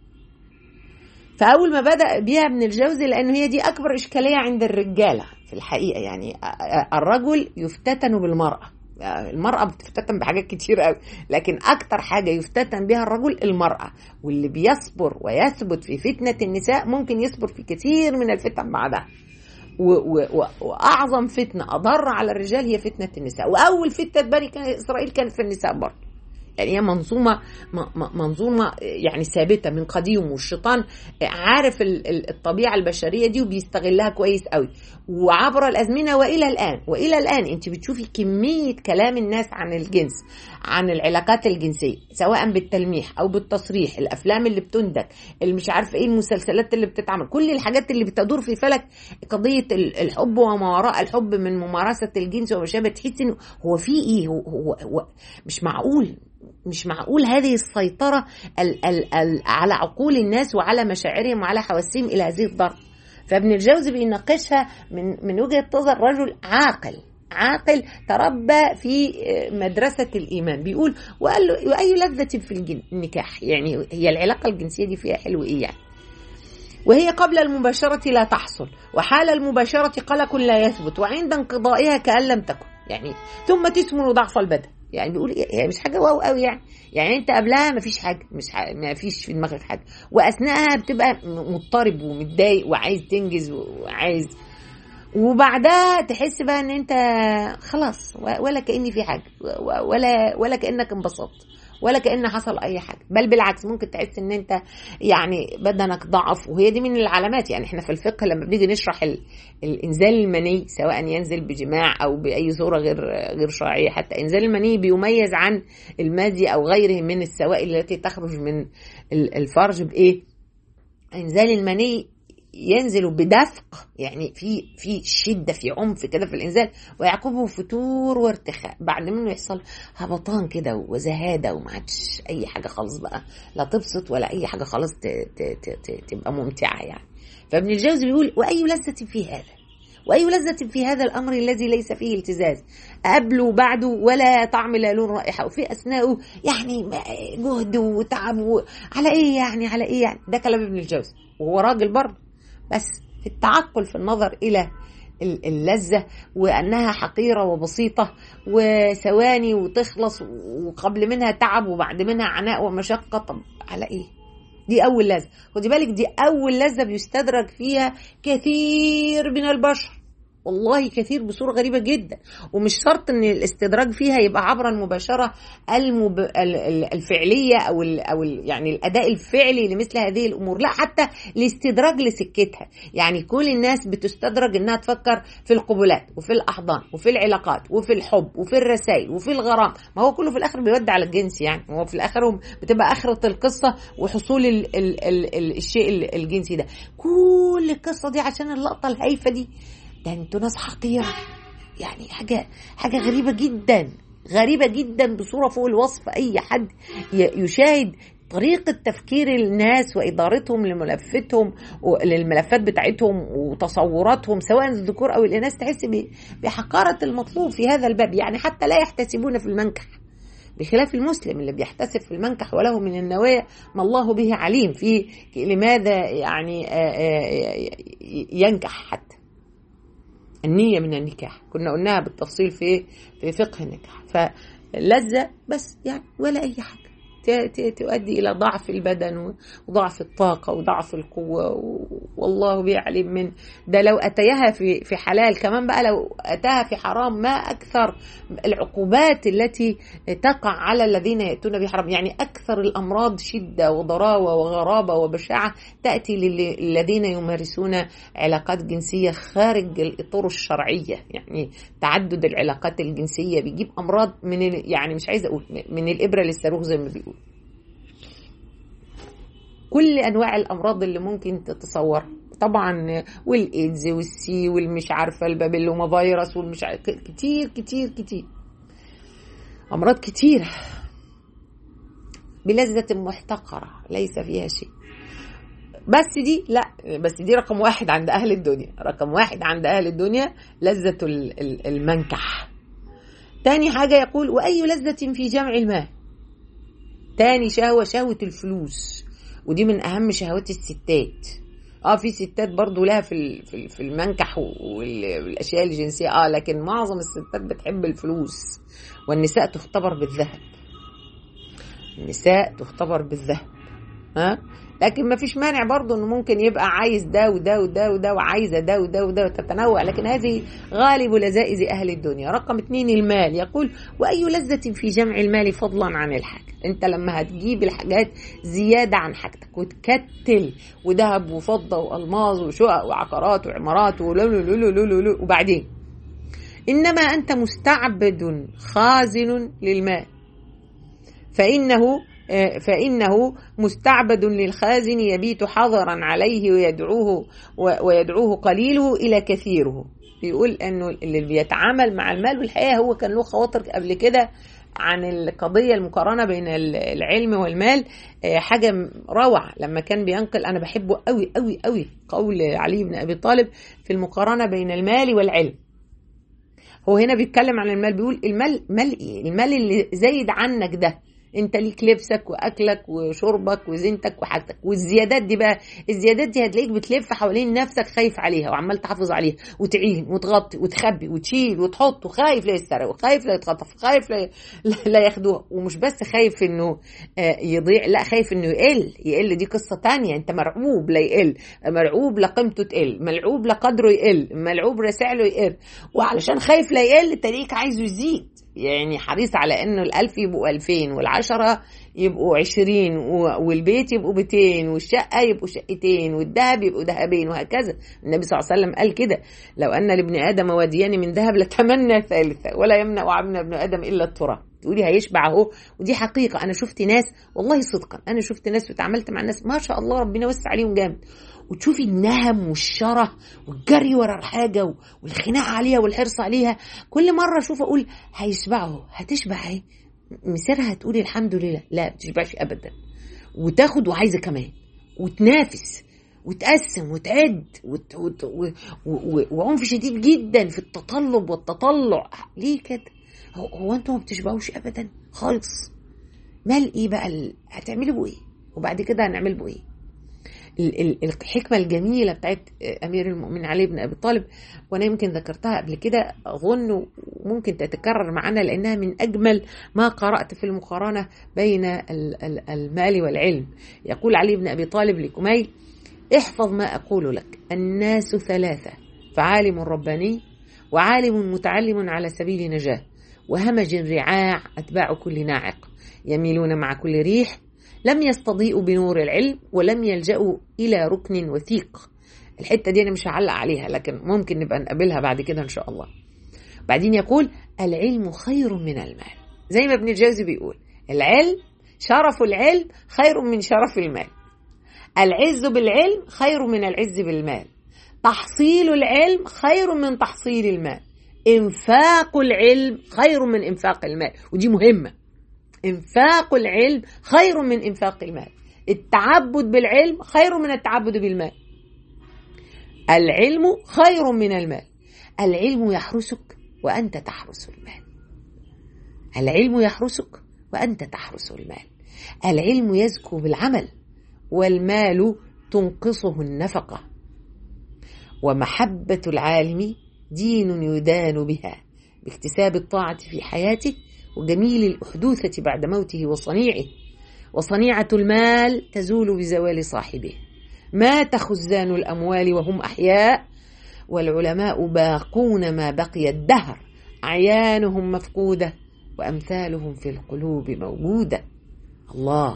فاول ما بدا بيها ابن الجوزي لانه هي دي اكبر اشكاليه عند الرجاله في الحقيقه يعني الرجل يفتتن بالمراه المرأة بتفتتن بحاجات كتير قوي لكن أكتر حاجة يفتتن بها الرجل المرأة واللي بيصبر ويثبت في فتنة النساء ممكن يصبر في كثير من الفتن بعدها و و وأعظم فتنة أضر على الرجال هي فتنة النساء وأول فتنة بني إسرائيل كانت في النساء برضه يعني هي منظومة منظومة يعني ثابتة من قديم والشيطان عارف الطبيعة البشرية دي وبيستغلها كويس قوي وعبر الأزمنة وإلى الآن وإلى الآن أنت بتشوفي كمية كلام الناس عن الجنس عن العلاقات الجنسية سواء بالتلميح أو بالتصريح الأفلام اللي بتنتج اللي مش عارفة إيه المسلسلات اللي بتتعمل كل الحاجات اللي بتدور في فلك قضية الحب وما وراء الحب من ممارسة الجنس وما شابه تحس إنه هو في إيه هو, هو, هو مش معقول مش معقول هذه السيطرة ال ال ال على عقول الناس وعلى مشاعرهم وعلى حواسهم إلى هذه الدرجة فابن الجوزي بيناقشها من من وجهة نظر رجل عاقل عاقل تربى في مدرسة الإيمان بيقول وقال له وأي لذة في النكاح يعني هي العلاقة الجنسية دي فيها حلو إيه يعني وهي قبل المباشرة لا تحصل وحال المباشرة قلق لا يثبت وعند انقضائها كأن لم تكن يعني ثم تثمر ضعف البدن يعني بيقول هي مش حاجه واو قوي يعني يعني انت قبلها مفيش حاجه مش ما فيش في دماغك حاجه واثناءها بتبقى مضطرب ومتضايق وعايز تنجز وعايز وبعدها تحس بقى ان انت خلاص ولا كاني في حاجه ولا ولا كانك انبسطت ولا كان حصل اي حاجه بل بالعكس ممكن تحس ان انت يعني بدنك ضعف وهي دي من العلامات يعني احنا في الفقه لما بنيجي نشرح الانزال المني سواء ينزل بجماع او باي صوره غير غير شرعيه حتى انزال المني بيميز عن المادي او غيره من السوائل التي تخرج من الفرج بايه انزال المني ينزل بدفق يعني في في شده في عنف كده في الانزال ويعقبه فتور وارتخاء بعد منه يحصل هبطان كده وزهاده وما عادش اي حاجه خالص بقى لا تبسط ولا اي حاجه خالص تبقى ممتعه يعني فابن الجوزي بيقول واي لذه في هذا واي لذه في هذا الامر الذي ليس فيه التزاز قبله وبعده ولا طعم لا لون رائحه وفي اثناءه يعني جهد وتعب على ايه يعني على ايه يعني ده كلام ابن الجوزي وهو راجل برضه بس في التعقل في النظر الى اللذة وأنها حقيرة وبسيطة وثواني وتخلص وقبل منها تعب وبعد منها عناء ومشقة طب على إيه؟ دي أول لذة خدي بالك دي أول لذة بيستدرج فيها كثير من البشر والله كثير بصوره غريبه جدا ومش شرط ان الاستدراج فيها يبقى عبر المباشره المب... الفعليه او ال... او ال... يعني الاداء الفعلي لمثل هذه الامور لا حتى الاستدراج لسكتها يعني كل الناس بتستدرج انها تفكر في القبلات وفي الاحضان وفي العلاقات وفي الحب وفي الرسائل وفي الغرام ما هو كله في الاخر بيودي على الجنس يعني هو في الاخر بتبقى اخره القصه وحصول ال... ال... ال... الشيء الجنسي ده كل القصه دي عشان اللقطه الهايفه دي ده انتوا ناس حقيرة يعني حاجة حاجة غريبة جدا غريبة جدا بصورة فوق الوصف أي حد يشاهد طريقة تفكير الناس وإدارتهم لملفتهم للملفات بتاعتهم وتصوراتهم سواء الذكور أو الإناث تحس بحقارة المطلوب في هذا الباب يعني حتى لا يحتسبون في المنكح بخلاف المسلم اللي بيحتسب في المنكح وله من النوايا ما الله به عليم في لماذا يعني ينكح حتى النية من النكاح كنا قلناها بالتفصيل في في فقه النكاح فلذة بس يعني ولا أي حاجة تؤدي إلى ضعف البدن وضعف الطاقة وضعف القوة والله بيعلم من ده لو أتيها في في حلال كمان بقى لو أتاها في حرام ما أكثر العقوبات التي تقع على الذين يأتون بحرام يعني أكثر الأمراض شدة وضراوة وغرابة وبشاعة تأتي للذين يمارسون علاقات جنسية خارج الإطار الشرعية يعني تعدد العلاقات الجنسية بيجيب أمراض من يعني مش عايزة أقول من الإبرة للصاروخ زي ما بيقول كل انواع الامراض اللي ممكن تتصورها طبعا والايدز والسي والمش عارفه البابيلوما فيروس والمش عارفة كتير كتير كتير امراض كتيره بلذة محتقرة ليس فيها شيء بس دي لا بس دي رقم واحد عند اهل الدنيا رقم واحد عند اهل الدنيا لذة المنكح تاني حاجة يقول وأي لذة في جمع المال تاني شهوة شهوة الفلوس ودي من أهم شهوات الستات اه في ستات برضو لها في في المنكح والاشياء الجنسيه اه لكن معظم الستات بتحب الفلوس والنساء تختبر بالذهب النساء تختبر بالذهب ها لكن ما فيش مانع برضه انه ممكن يبقى عايز ده وده وده وده وعايزه ده وده وده وتتنوع لكن هذه غالب لذائذ اهل الدنيا رقم اثنين المال يقول واي لذة في جمع المال فضلا عن الحاجة انت لما هتجيب الحاجات زيادة عن حاجتك وتكتل وذهب وفضة والماظ وشقق وعقارات وعمارات وبعدين انما انت مستعبد خازن للمال فانه فإنه مستعبد للخازن يبيت حضرا عليه ويدعوه ويدعوه قليله إلى كثيره بيقول أنه اللي بيتعامل مع المال والحقيقة هو كان له خواطر قبل كده عن القضية المقارنة بين العلم والمال حاجة روعة لما كان بينقل أنا بحبه قوي قوي قوي قول علي بن أبي طالب في المقارنة بين المال والعلم هو هنا بيتكلم عن المال بيقول المال مال إيه؟ المال اللي زايد عنك ده انت ليك لبسك واكلك وشربك وزينتك وحاجتك والزيادات دي بقى الزيادات دي هتلاقيك بتلف حوالين نفسك خايف عليها وعمال تحافظ عليها وتعين وتغطي وتخبي وتشيل وتحط وخايف لا يتسرق وخايف لا يتخطف خايف لا, لا ياخدوها ومش بس خايف انه يضيع لا خايف انه يقل يقل دي قصه تانية انت مرعوب لا يقل مرعوب لا قيمته تقل ملعوب لا قدره يقل ملعوب لا سعره يقل وعلشان خايف لا يقل تلاقيك عايزه يزيد يعني حريص على انه الالف يبقوا الفين والعشرة يبقوا عشرين والبيت يبقوا بيتين والشقة يبقوا شقتين والذهب يبقوا ذهبين وهكذا النبي صلى الله عليه وسلم قال كده لو ان لابن ادم واديان من ذهب لتمنى ثالثة ولا يمنع عمنا ابن ادم الا التراب تقولي هيشبع اهو ودي حقيقة أنا شفت ناس والله صدقا أنا شفت ناس وتعاملت مع ناس ما شاء الله ربنا وسع عليهم جامد وتشوفي النهم والشره والجري ورا الحاجه والخناق عليها والحرص عليها كل مره اشوف اقول هيشبعوا هتشبع اهي مسيرها هتقولي الحمد لله لا بتشبعش ابدا وتاخد وعايزه كمان وتنافس وتقسم وتعد وت... وت... و... و... وعنف شديد جدا في التطلب والتطلع ليه كده هو, هو انتوا ما بتشبعوش ابدا خالص مال ايه بقى ال... هتعملوا بيه ايه وبعد كده هنعمل بيه ايه الحكمة الجميلة بتاعت أمير المؤمنين علي بن أبي طالب وأنا يمكن ذكرتها قبل كده أظن ممكن تتكرر معنا لأنها من أجمل ما قرأت في المقارنة بين المال والعلم يقول علي بن أبي طالب لكميل احفظ ما أقول لك الناس ثلاثة فعالم رباني وعالم متعلم على سبيل نجاة وهمج رعاع أتباع كل ناعق يميلون مع كل ريح لم يستضيئوا بنور العلم ولم يلجأوا إلى ركن وثيق الحتة دي أنا مش هعلق عليها لكن ممكن نبقى نقابلها بعد كده إن شاء الله بعدين يقول العلم خير من المال زي ما ابن الجوزي بيقول العلم شرف العلم خير من شرف المال العز بالعلم خير من العز بالمال تحصيل العلم خير من تحصيل المال انفاق العلم خير من انفاق المال ودي مهمه انفاق العلم خير من انفاق المال التعبد بالعلم خير من التعبد بالمال العلم خير من المال العلم يحرسك وانت تحرس المال العلم يحرسك وانت تحرس المال العلم يزكو بالعمل والمال تنقصه النفقه ومحبه العالم دين يدان بها باكتساب الطاعه في حياته وجميل الأحدوثة بعد موته وصنيعه وصنيعة المال تزول بزوال صاحبه مات خزان الأموال وهم أحياء والعلماء باقون ما بقي الدهر أعيانهم مفقودة وأمثالهم في القلوب موجودة الله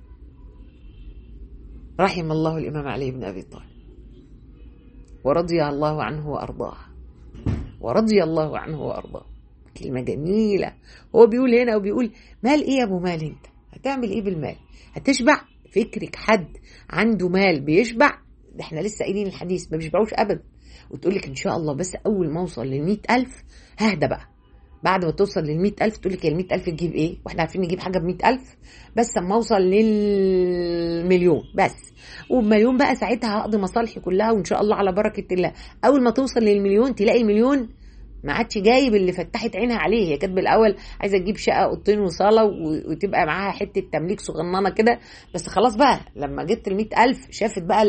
رحم الله الإمام علي بن أبي طالب ورضي الله عنه وأرضاه ورضي الله عنه وأرضاه كلمة جميلة هو بيقول هنا وبيقول مال ايه يا ابو مال انت هتعمل ايه بالمال هتشبع فكرك حد عنده مال بيشبع ده احنا لسه قايلين الحديث ما بيشبعوش ابدا وتقول لك ان شاء الله بس اول ما اوصل لل ألف ههدى بقى بعد ما توصل لل ألف تقول لك ال ألف تجيب ايه واحنا عارفين نجيب حاجه ب ألف بس اما اوصل للمليون بس وبمليون بقى ساعتها هقضي مصالحي كلها وان شاء الله على بركه الله اول ما توصل للمليون تلاقي المليون ما عادش جايب اللي فتحت عينها عليه هي كانت بالاول عايزه تجيب شقه اوضتين وصاله وتبقى معاها حته تمليك صغننه كده بس خلاص بقى لما جت ال ألف شافت بقى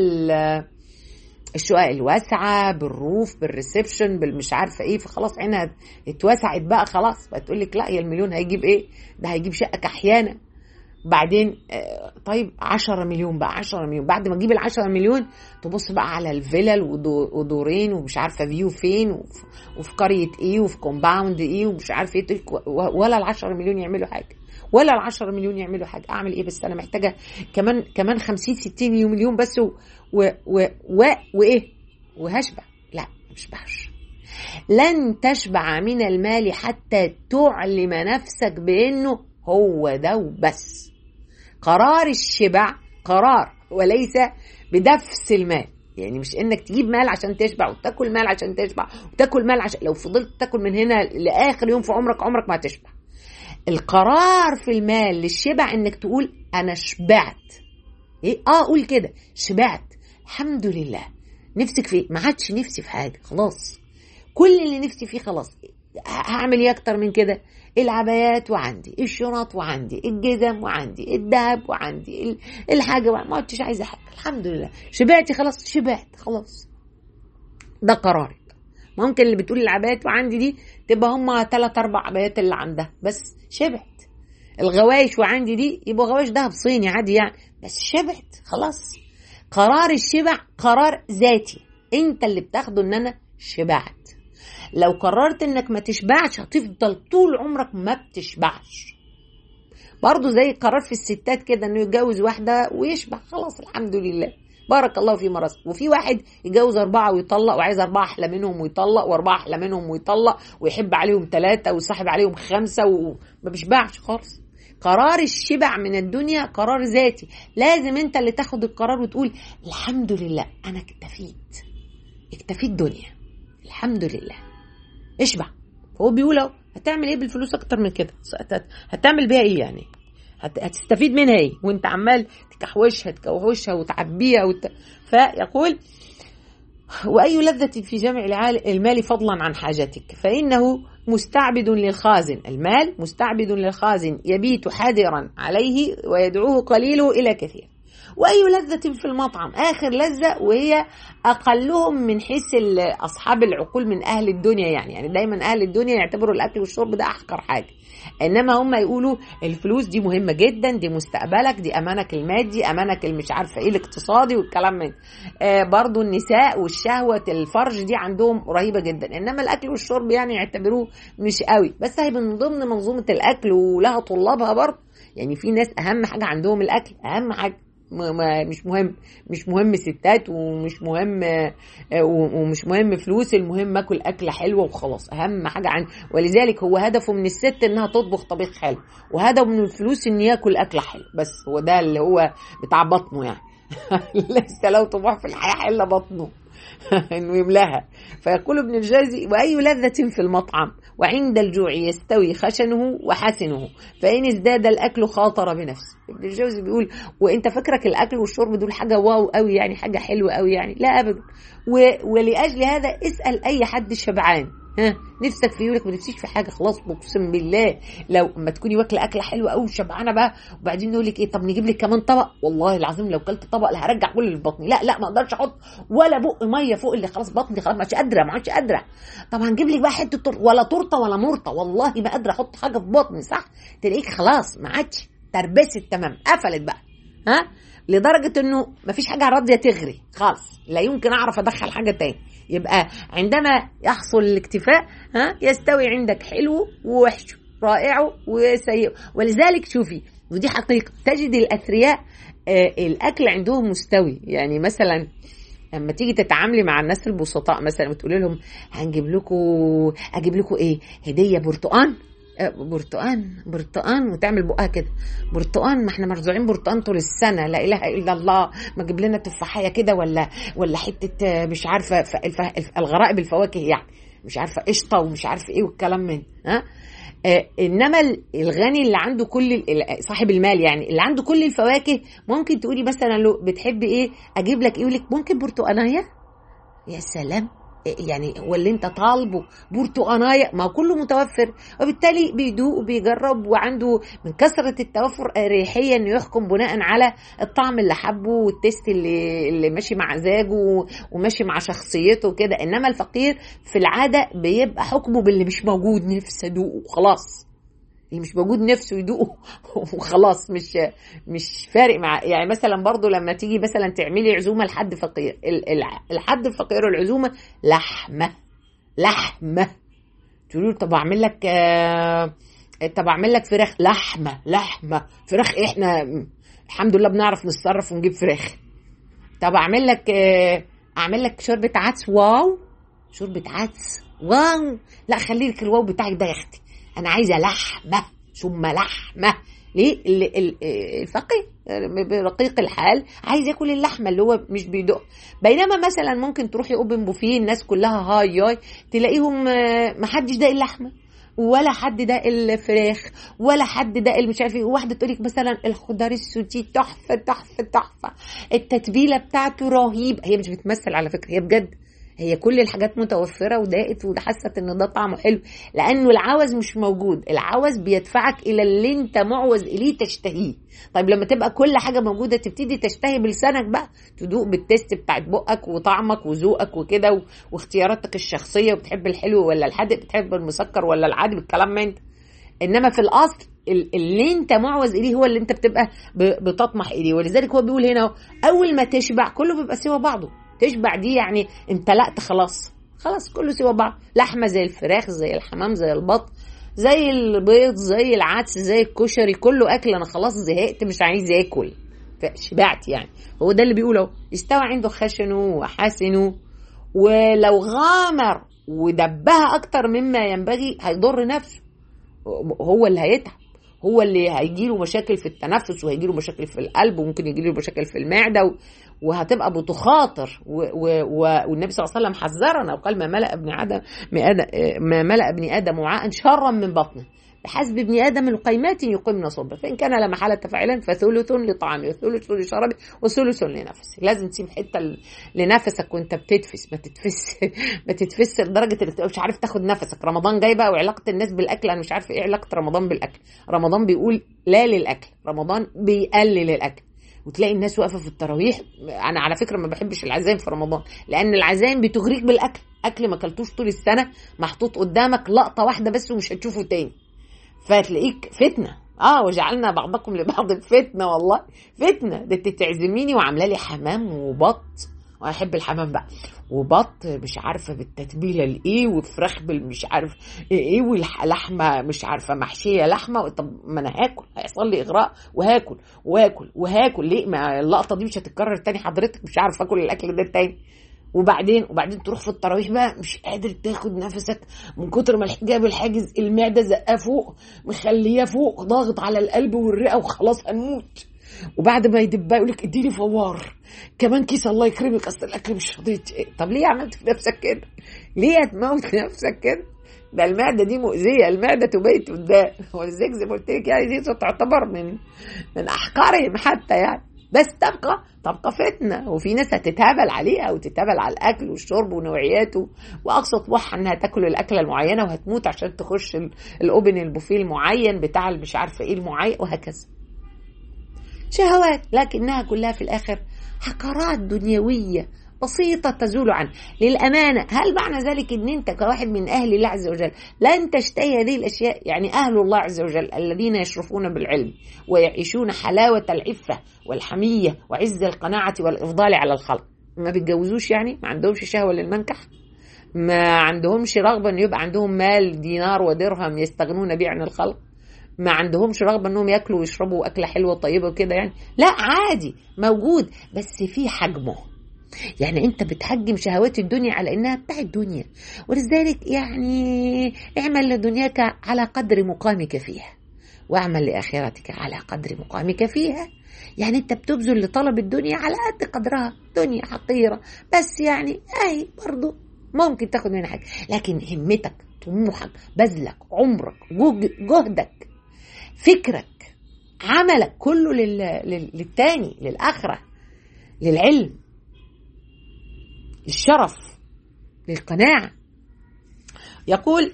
الشقق الواسعه بالروف بالريسبشن بالمش عارفه ايه فخلاص عينها اتوسعت بقى خلاص بقى تقول لك لا يا المليون هيجيب ايه ده هيجيب شقه كحيانه بعدين طيب 10 مليون بقى 10 مليون بعد ما تجيب ال 10 مليون تبص بقى على الفلل ودورين ومش عارفه فيو فين وفي قريه ايه وفي كومباوند ايه ومش عارفه ايه ولا ال 10 مليون يعملوا حاجه ولا ال 10 مليون يعملوا حاجه اعمل ايه بس انا محتاجه كمان كمان 50 60 مليون بس و و و, و وايه وهشبع لا مش بشبعش لن تشبع من المال حتى تعلم نفسك بانه هو ده وبس قرار الشبع قرار وليس بدفس المال يعني مش انك تجيب مال عشان تشبع وتاكل مال عشان تشبع وتاكل مال عشان لو فضلت تاكل من هنا لاخر يوم في عمرك عمرك ما هتشبع القرار في المال للشبع انك تقول انا شبعت ايه اه قول كده شبعت الحمد لله نفسك في ما عادش نفسي في حاجه خلاص كل اللي نفسي فيه خلاص هعمل ايه اكتر من كده العبايات وعندي الشنط وعندي الجزم وعندي الذهب وعندي الحاجه ما عدتش عايزه حاجه الحمد لله شبعتي خلاص شبعت خلاص ده قرارك ممكن اللي بتقول العبايات وعندي دي تبقى هما ثلاث اربع عبايات اللي عندها بس شبعت الغوايش وعندي دي يبقى غوايش دهب صيني عادي يعني بس شبعت خلاص قرار الشبع قرار ذاتي انت اللي بتاخده ان انا شبعت لو قررت انك ما تشبعش هتفضل طول عمرك ما بتشبعش برضه زي قرار في الستات كده انه يتجوز واحده ويشبع خلاص الحمد لله بارك الله في مرض وفي واحد يتجوز أربعة ويطلق وعايز أربعة أحلى منهم ويطلق وأربعة أحلى منهم ويطلق ويحب عليهم ثلاثة ويصاحب عليهم خمسة وما بيشبعش خالص قرار الشبع من الدنيا قرار ذاتي لازم انت اللي تاخد القرار وتقول الحمد لله انا اكتفيت اكتفيت دنيا الحمد لله اشبع هو بيقول اهو هتعمل ايه بالفلوس اكتر من كده هتعمل بيها ايه يعني هتستفيد منها ايه وانت عمال تكحوشها تكوشها وتعبيها وت... فيقول واي لذه في جمع المال فضلا عن حاجتك فانه مستعبد للخازن المال مستعبد للخازن يبيت حذرا عليه ويدعوه قليله الى كثير واي لذه في المطعم اخر لذه وهي اقلهم من حيث اصحاب العقول من اهل الدنيا يعني يعني دايما اهل الدنيا يعتبروا الاكل والشرب ده احقر حاجه انما هم يقولوا الفلوس دي مهمه جدا دي مستقبلك دي امانك المادي امانك المش عارفه ايه الاقتصادي والكلام من آه برضو النساء والشهوه الفرج دي عندهم رهيبه جدا انما الاكل والشرب يعني يعتبروه مش قوي بس هي من ضمن منظومه الاكل ولها طلابها برضه يعني في ناس اهم حاجه عندهم الاكل اهم حاجه مش مهم مش مهم ستات ومش مهم ومش مهم فلوس المهم اكل اكله حلوه وخلاص اهم حاجه عن ولذلك هو هدفه من الست انها تطبخ طبيخ حلو وهدفه من الفلوس ان ياكل اكله حلو بس هو ده اللي هو بتاع بطنه يعني لسه لو طموح في الحياه الا بطنه انه يملاها فيقول ابن الجوزي واي لذة في المطعم وعند الجوع يستوي خشنه وحسنه فان ازداد الاكل خاطر بنفسه ابن الجوزي بيقول وانت فكرك الاكل والشرب دول حاجه واو قوي يعني حاجه حلوه قوي يعني لا ابدا ولاجل هذا اسال اي حد شبعان ها نفسك في يقولك ما نفسيش في حاجه خلاص اقسم بالله لو اما تكوني واكله اكله حلوه قوي وشبعانه بقى وبعدين نقول لك ايه طب نجيب لك كمان طبق والله العظيم لو كلت طبق لا هرجع كل اللي في بطني لا لا ما اقدرش احط ولا بق ميه فوق اللي خلاص بطني خلاص ما عادش قادره ما عادش قادره طب هنجيب لك بقى حته تورته ولا تورته ولا مرته والله ما قادره احط حاجه في بطني صح تلاقيك خلاص ما عادش تربست تمام قفلت بقى ها لدرجه انه ما فيش حاجه راضيه تغري خالص لا يمكن اعرف ادخل حاجه تاني يبقى عندما يحصل الاكتفاء ها يستوي عندك حلو ووحش رائع وسيء ولذلك شوفي ودي حقيقة تجد الأثرياء آه الأكل عندهم مستوي يعني مثلا لما تيجي تتعاملي مع الناس البسطاء مثلا وتقولي لهم هنجيب لكم اجيب لكم ايه هديه برتقان برتقان برتقان وتعمل بقها كده برتقان ما احنا مرزوعين برتقان طول السنه لا اله الا الله ما جيب لنا تفاحيه كده ولا ولا حته مش عارفه الغرائب الفواكه يعني مش عارفه قشطه ومش عارفه ايه والكلام من ها آه انما الغني اللي عنده كل صاحب المال يعني اللي عنده كل الفواكه ممكن تقولي مثلا لو بتحبي ايه اجيب لك ايه يقول لك ممكن برتقانيه يا سلام يعني واللي انت طالبه برتقانايه ما هو كله متوفر وبالتالي بيدوق وبيجرب وعنده من كثره التوفر اريحيه انه يحكم بناء على الطعم اللي حبه والتيست اللي اللي ماشي مع مزاجه وماشي مع شخصيته كده انما الفقير في العاده بيبقى حكمه باللي مش موجود نفسه ادوقه وخلاص اللي مش موجود نفسه يدوقه وخلاص مش مش فارق مع يعني مثلا برضو لما تيجي مثلا تعملي عزومه لحد فقير الحد الفقير العزومه لحمه لحمه تقولوا له طب اعمل لك طب اعمل لك فراخ لحمه لحمه فراخ احنا الحمد لله بنعرف نتصرف ونجيب فراخ طب اعمل لك اعمل لك شوربه عدس واو شوربه عدس واو لا خلي لك الواو بتاعك ده يا اختي انا عايزه لحمه ثم لحمه ليه الفقيه برقيق الحال عايز ياكل اللحمه اللي هو مش بيدق بينما مثلا ممكن تروحي اوبن بوفيه الناس كلها هاي هاي تلاقيهم ما حدش داق اللحمه ولا حد داق الفراخ ولا حد داق مش عارف ايه واحده تقول لك مثلا الخضار السوتي تحفه تحفه تحفه التتبيله بتاعته رهيب هي مش بتمثل على فكره هي بجد هي كل الحاجات متوفره وداقت وحست ان ده طعمه حلو لانه العوز مش موجود العوز بيدفعك الى اللي انت معوز اليه تشتهيه طيب لما تبقى كل حاجه موجوده تبتدي تشتهي بلسانك بقى تدوق بالتست بتاعت بقك وطعمك وذوقك وكده واختياراتك الشخصيه وبتحب الحلو ولا الحادق بتحب المسكر ولا العادي بالكلام ما انت انما في الاصل اللي انت معوز اليه هو اللي انت بتبقى بتطمح اليه ولذلك هو بيقول هنا اول ما تشبع كله بيبقى سوى بعضه تشبع دي يعني امتلأت خلاص خلاص كله سوى بعض لحمه زي الفراخ زي الحمام زي البط زي البيض زي العدس زي الكشري كله اكل انا خلاص زهقت مش عايز اكل شبعت يعني هو ده اللي بيقوله استوى عنده خشنه وحسنه ولو غامر ودبها اكتر مما ينبغي هيضر نفسه هو اللي هيتعب هو اللي هيجيله مشاكل في التنفس وهيجيله مشاكل في القلب وممكن يجيله مشاكل في المعده وهتبقى بتخاطر والنبي صلى الله عليه وسلم حذرنا وقال ما ملأ ابن ادم ما ملأ ابن ادم وعاء شرا من بطنه بحسب ابن ادم القيمات يقمن صبه فان كان لا محاله فعلا فثلث لطعامه وثلث لشرابه وثلث لنفسه لازم تسيب حته لنفسك وانت بتتفس ما تتفس ما تتفس لدرجه انك مش عارف تاخد نفسك رمضان جاي بقى وعلاقه الناس بالاكل انا مش عارفه ايه علاقه رمضان بالاكل رمضان بيقول لا للاكل رمضان بيقلل الاكل وتلاقي الناس واقفه في التراويح انا على فكره ما بحبش العزايم في رمضان لان العزايم بتغريك بالاكل اكل ما اكلتوش طول السنه محطوط قدامك لقطه واحده بس ومش هتشوفه تاني فتلاقيك فتنه اه وجعلنا بعضكم لبعض فتنه والله فتنه ده انت تعزميني وعامله لي حمام وبط وانا احب الحمام بقى وبط مش عارفه بالتتبيله الايه وفراخ مش عارف ايه واللحمه مش عارفه محشيه لحمه طب ما انا هاكل هيحصل لي اغراء وهاكل واكل وهاكل ليه ما اللقطه دي مش هتتكرر تاني حضرتك مش عارف اكل الاكل ده تاني وبعدين وبعدين تروح في التراويح بقى مش قادر تاخد نفسك من كتر ما الحجاب الحاجز المعده زقاه فوق مخليه فوق ضاغط على القلب والرئه وخلاص هنموت وبعد ما يدبها يقول لك اديني فوار كمان كيس الله يكرمك اصل الاكل مش فضيت إيه؟ طب ليه عملت في نفسك كده؟ ليه هتموت نفسك كده؟ ده المعده دي مؤذيه المعده تبيت قدام ولذلك زي ما قلت لك يعني دي تعتبر من من احقارهم حتى يعني بس تبقى تبقى فتنه وفي ناس هتتهبل عليها وتتهبل على الاكل والشرب ونوعياته واقصى طموحها انها تاكل الاكله المعينه وهتموت عشان تخش الاوبن البوفيه المعين بتاع مش عارفه ايه المعين وهكذا شهوات لكنها كلها في الاخر حقرات دنيويه بسيطة تزول عنه للأمانة هل معنى ذلك أن أنت كواحد من أهل الله عز وجل لن تشتهي هذه الأشياء يعني أهل الله عز وجل الذين يشرفون بالعلم ويعيشون حلاوة العفة والحمية وعز القناعة والإفضال على الخلق ما بيتجوزوش يعني ما عندهمش شهوة للمنكح ما عندهمش رغبة أن يبقى عندهم مال دينار ودرهم يستغنون به عن الخلق ما عندهمش رغبه انهم ياكلوا ويشربوا اكله حلوه طيبه وكده يعني لا عادي موجود بس في حجمه يعني انت بتحجم شهوات الدنيا على انها بتاع الدنيا ولذلك يعني اعمل لدنياك على قدر مقامك فيها واعمل لاخرتك على قدر مقامك فيها يعني انت بتبذل لطلب الدنيا على قد قدرها دنيا حقيره بس يعني اهي برضو ممكن تاخد منها حاجه لكن همتك طموحك بذلك عمرك جهدك فكرك عملك كله لل... لل... للتاني للآخرة للعلم للشرف للقناعة يقول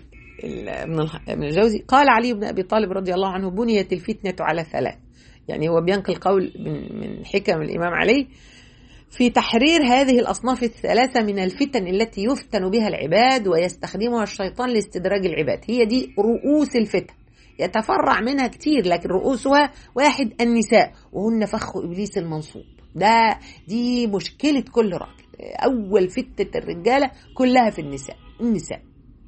ابن الجوزي قال علي بن أبي طالب رضي الله عنه بنيت الفتنة على ثلاث يعني هو بينقل قول من, من حكم الإمام علي في تحرير هذه الأصناف الثلاثة من الفتن التي يفتن بها العباد ويستخدمها الشيطان لاستدراج العباد هي دي رؤوس الفتن يتفرع منها كتير لكن رؤوسها واحد النساء وهن فخ إبليس المنصوب ده دي مشكلة كل راجل أول فتة الرجالة كلها في النساء النساء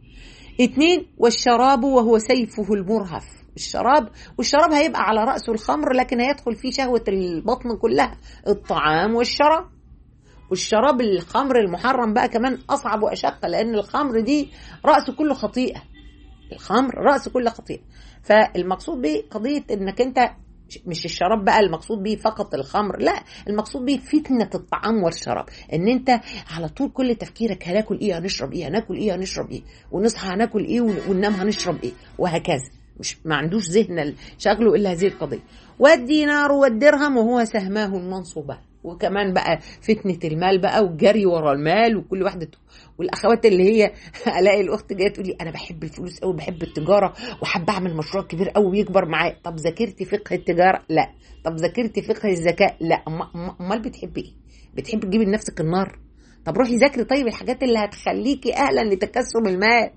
اتنين والشراب وهو سيفه المرهف الشراب والشراب هيبقى على رأسه الخمر لكن هيدخل فيه شهوة البطن كلها الطعام والشراب والشراب الخمر المحرم بقى كمان أصعب وأشق لأن الخمر دي رأسه كله خطيئة الخمر رأس كل خطيئة فالمقصود به قضية انك انت مش الشراب بقى المقصود به فقط الخمر لا المقصود به فتنة الطعام والشراب ان انت على طول كل تفكيرك هناكل ايه هنشرب ايه هناكل ايه هنشرب ايه ونصحى هناكل ايه وننام هنشرب ايه وهكذا مش ما عندوش ذهن شغله الا هذه القضيه والدينار والدرهم وهو سهماه المنصوبه وكمان بقى فتنة المال بقى والجري ورا المال وكل واحدة والاخوات اللي هي الاقي الاخت جايه تقول لي انا بحب الفلوس قوي بحب التجاره وحابه اعمل مشروع كبير قوي ويكبر معايا طب ذاكرتي فقه التجاره لا طب ذاكرتي فقه الذكاء لا امال بتحبي ايه بتحبي تجيبي لنفسك النار طب روحي ذاكري طيب الحاجات اللي هتخليكي اهلا لتكسب المال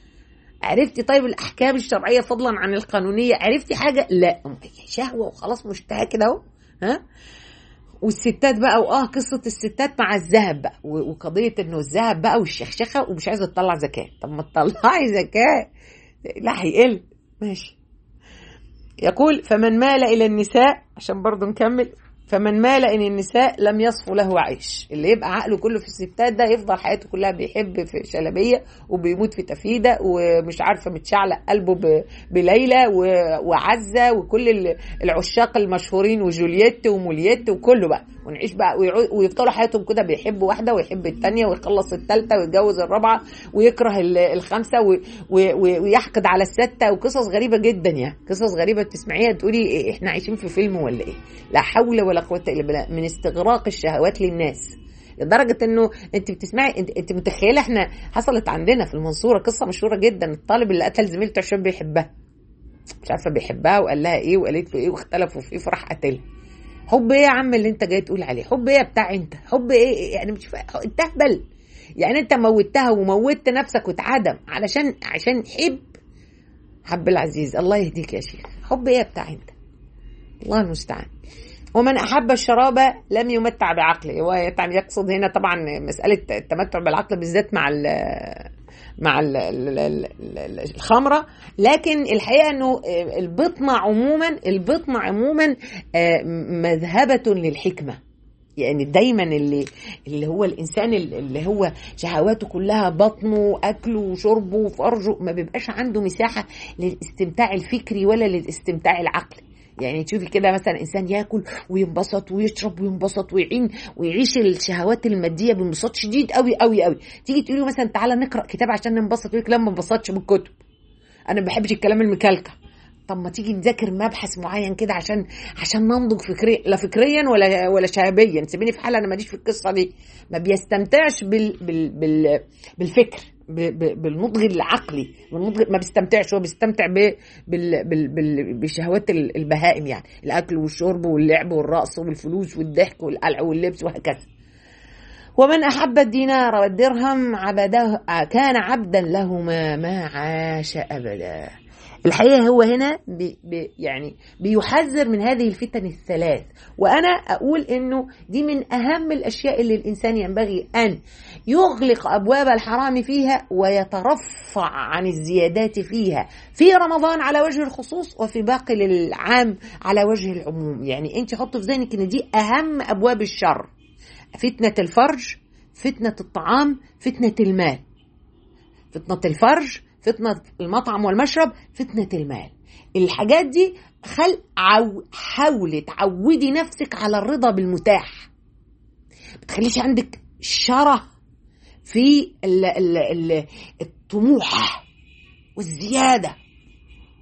عرفتي طيب الاحكام الشرعيه فضلا عن القانونيه عرفتي حاجه لا شهوه وخلاص مشتهى كده اهو ها والستات بقى واه قصه الستات مع الذهب بقى وقضيه انه الذهب بقى والشخشخه ومش عايزه تطلع زكاه طب ما تطلعي زكاه لا هيقل ماشي يقول فمن مال الى النساء عشان برضو نكمل فمن مال ان النساء لم يصفو له عيش اللي يبقى عقله كله في الستات ده يفضل حياته كلها بيحب في شلبيه وبيموت في تفيده ومش عارفه متشعلق قلبه بليلى وعزه وكل العشاق المشهورين وجولييت ومولييت وكله بقى ونعيش بقى ويفضلوا حياتهم كده بيحب واحده ويحب الثانيه ويخلص الثالثه ويتجوز الرابعه ويكره الخامسه ويحقد على السته وقصص غريبه جدا يعني قصص غريبه تسمعيها تقولي احنا عايشين في فيلم ولا ايه لا حول ولا قوه الا بالله من استغراق الشهوات للناس لدرجة انه انت بتسمعي انت, انت متخيلة احنا حصلت عندنا في المنصورة قصة مشهورة جدا الطالب اللي قتل زميلته عشان بيحبها مش عارفة بيحبها وقال لها ايه وقالت له ايه واختلفوا في ايه فراح قتلها حب ايه يا عم اللي انت جاي تقول عليه حب ايه بتاع انت حب ايه يعني مش انت اهبل يعني انت موتها وموتت نفسك واتعدم علشان عشان حب حب العزيز الله يهديك يا شيخ حب ايه بتاع انت الله المستعان ومن احب الشراب لم يمتع بعقله هو يعني يقصد هنا طبعا مساله التمتع بالعقل بالذات مع ال مع ال ال ال الخمره لكن الحقيقه انه البطنه عموما البطنه عموما مذهبه للحكمه يعني دايما اللي اللي هو الانسان اللي هو شهواته كلها بطنه واكله وشربه وفرجه ما بيبقاش عنده مساحه للاستمتاع الفكري ولا للاستمتاع العقلي يعني تشوفي كده مثلا انسان ياكل وينبسط ويشرب وينبسط ويعين ويعيش الشهوات الماديه بانبساط شديد قوي قوي قوي تيجي تقولي له مثلا تعالى نقرا كتاب عشان ننبسط يقول لك لا ما انبسطش بالكتب انا ما بحبش الكلام المكلكع طب ما تيجي نذاكر مبحث معين كده عشان عشان ننضج فكريا لا فكريا ولا ولا شهابيا سيبيني في حاله انا ماليش في القصه دي ما بيستمتعش بال بال بال بالفكر بالنضج العقلي بالنضج ما بيستمتعش هو بيستمتع ب بال بال بال بشهوات البهائم يعني الاكل والشرب واللعب والرقص والفلوس والضحك والقلع واللبس وهكذا ومن أحب الدينار والدرهم عبده كان عبدا لهما ما عاش أبدا الحقيقه هو هنا بي بي يعني بيحذر من هذه الفتن الثلاث وانا اقول انه دي من اهم الاشياء اللي الانسان ينبغي ان يغلق ابواب الحرام فيها ويترفع عن الزيادات فيها في رمضان على وجه الخصوص وفي باقي العام على وجه العموم يعني انت حط في ذهنك ان دي اهم ابواب الشر فتنه الفرج فتنه الطعام فتنه المال فتنه الفرج فتنة المطعم والمشرب فتنة المال الحاجات دي خل عو... حاولي تعودي نفسك على الرضا بالمتاح ما تخليش عندك شره في ال... ال... ال... الطموح والزيادة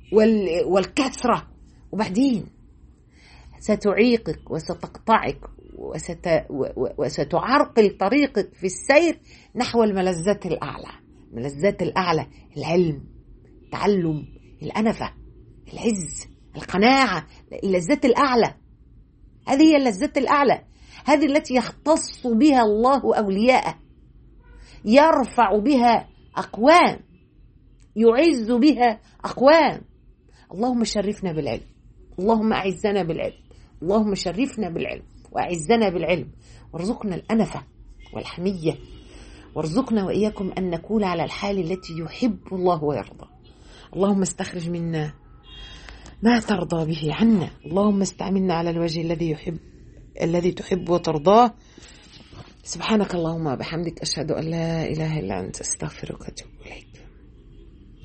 وال... والكثرة وبعدين ستعيقك وستقطعك وست وستعرقل طريقك في السير نحو الملذات الأعلى الملذات الأعلى العلم التعلم الأنفة العز القناعة اللذات الأعلى هذه هي اللذات الأعلى هذه التي يختص بها الله أولياءه يرفع بها أقوام يعز بها أقوام اللهم شرفنا بالعلم اللهم أعزنا بالعلم اللهم شرفنا بالعلم وأعزنا بالعلم وارزقنا الأنفة والحمية وارزقنا وإياكم أن نكون على الحال التي يحب الله ويرضى اللهم استخرج منا ما ترضى به عنا اللهم استعملنا على الوجه الذي يحب الذي تحب وترضاه سبحانك اللهم وبحمدك أشهد أن لا إله إلا أنت أستغفرك وأتوب إليك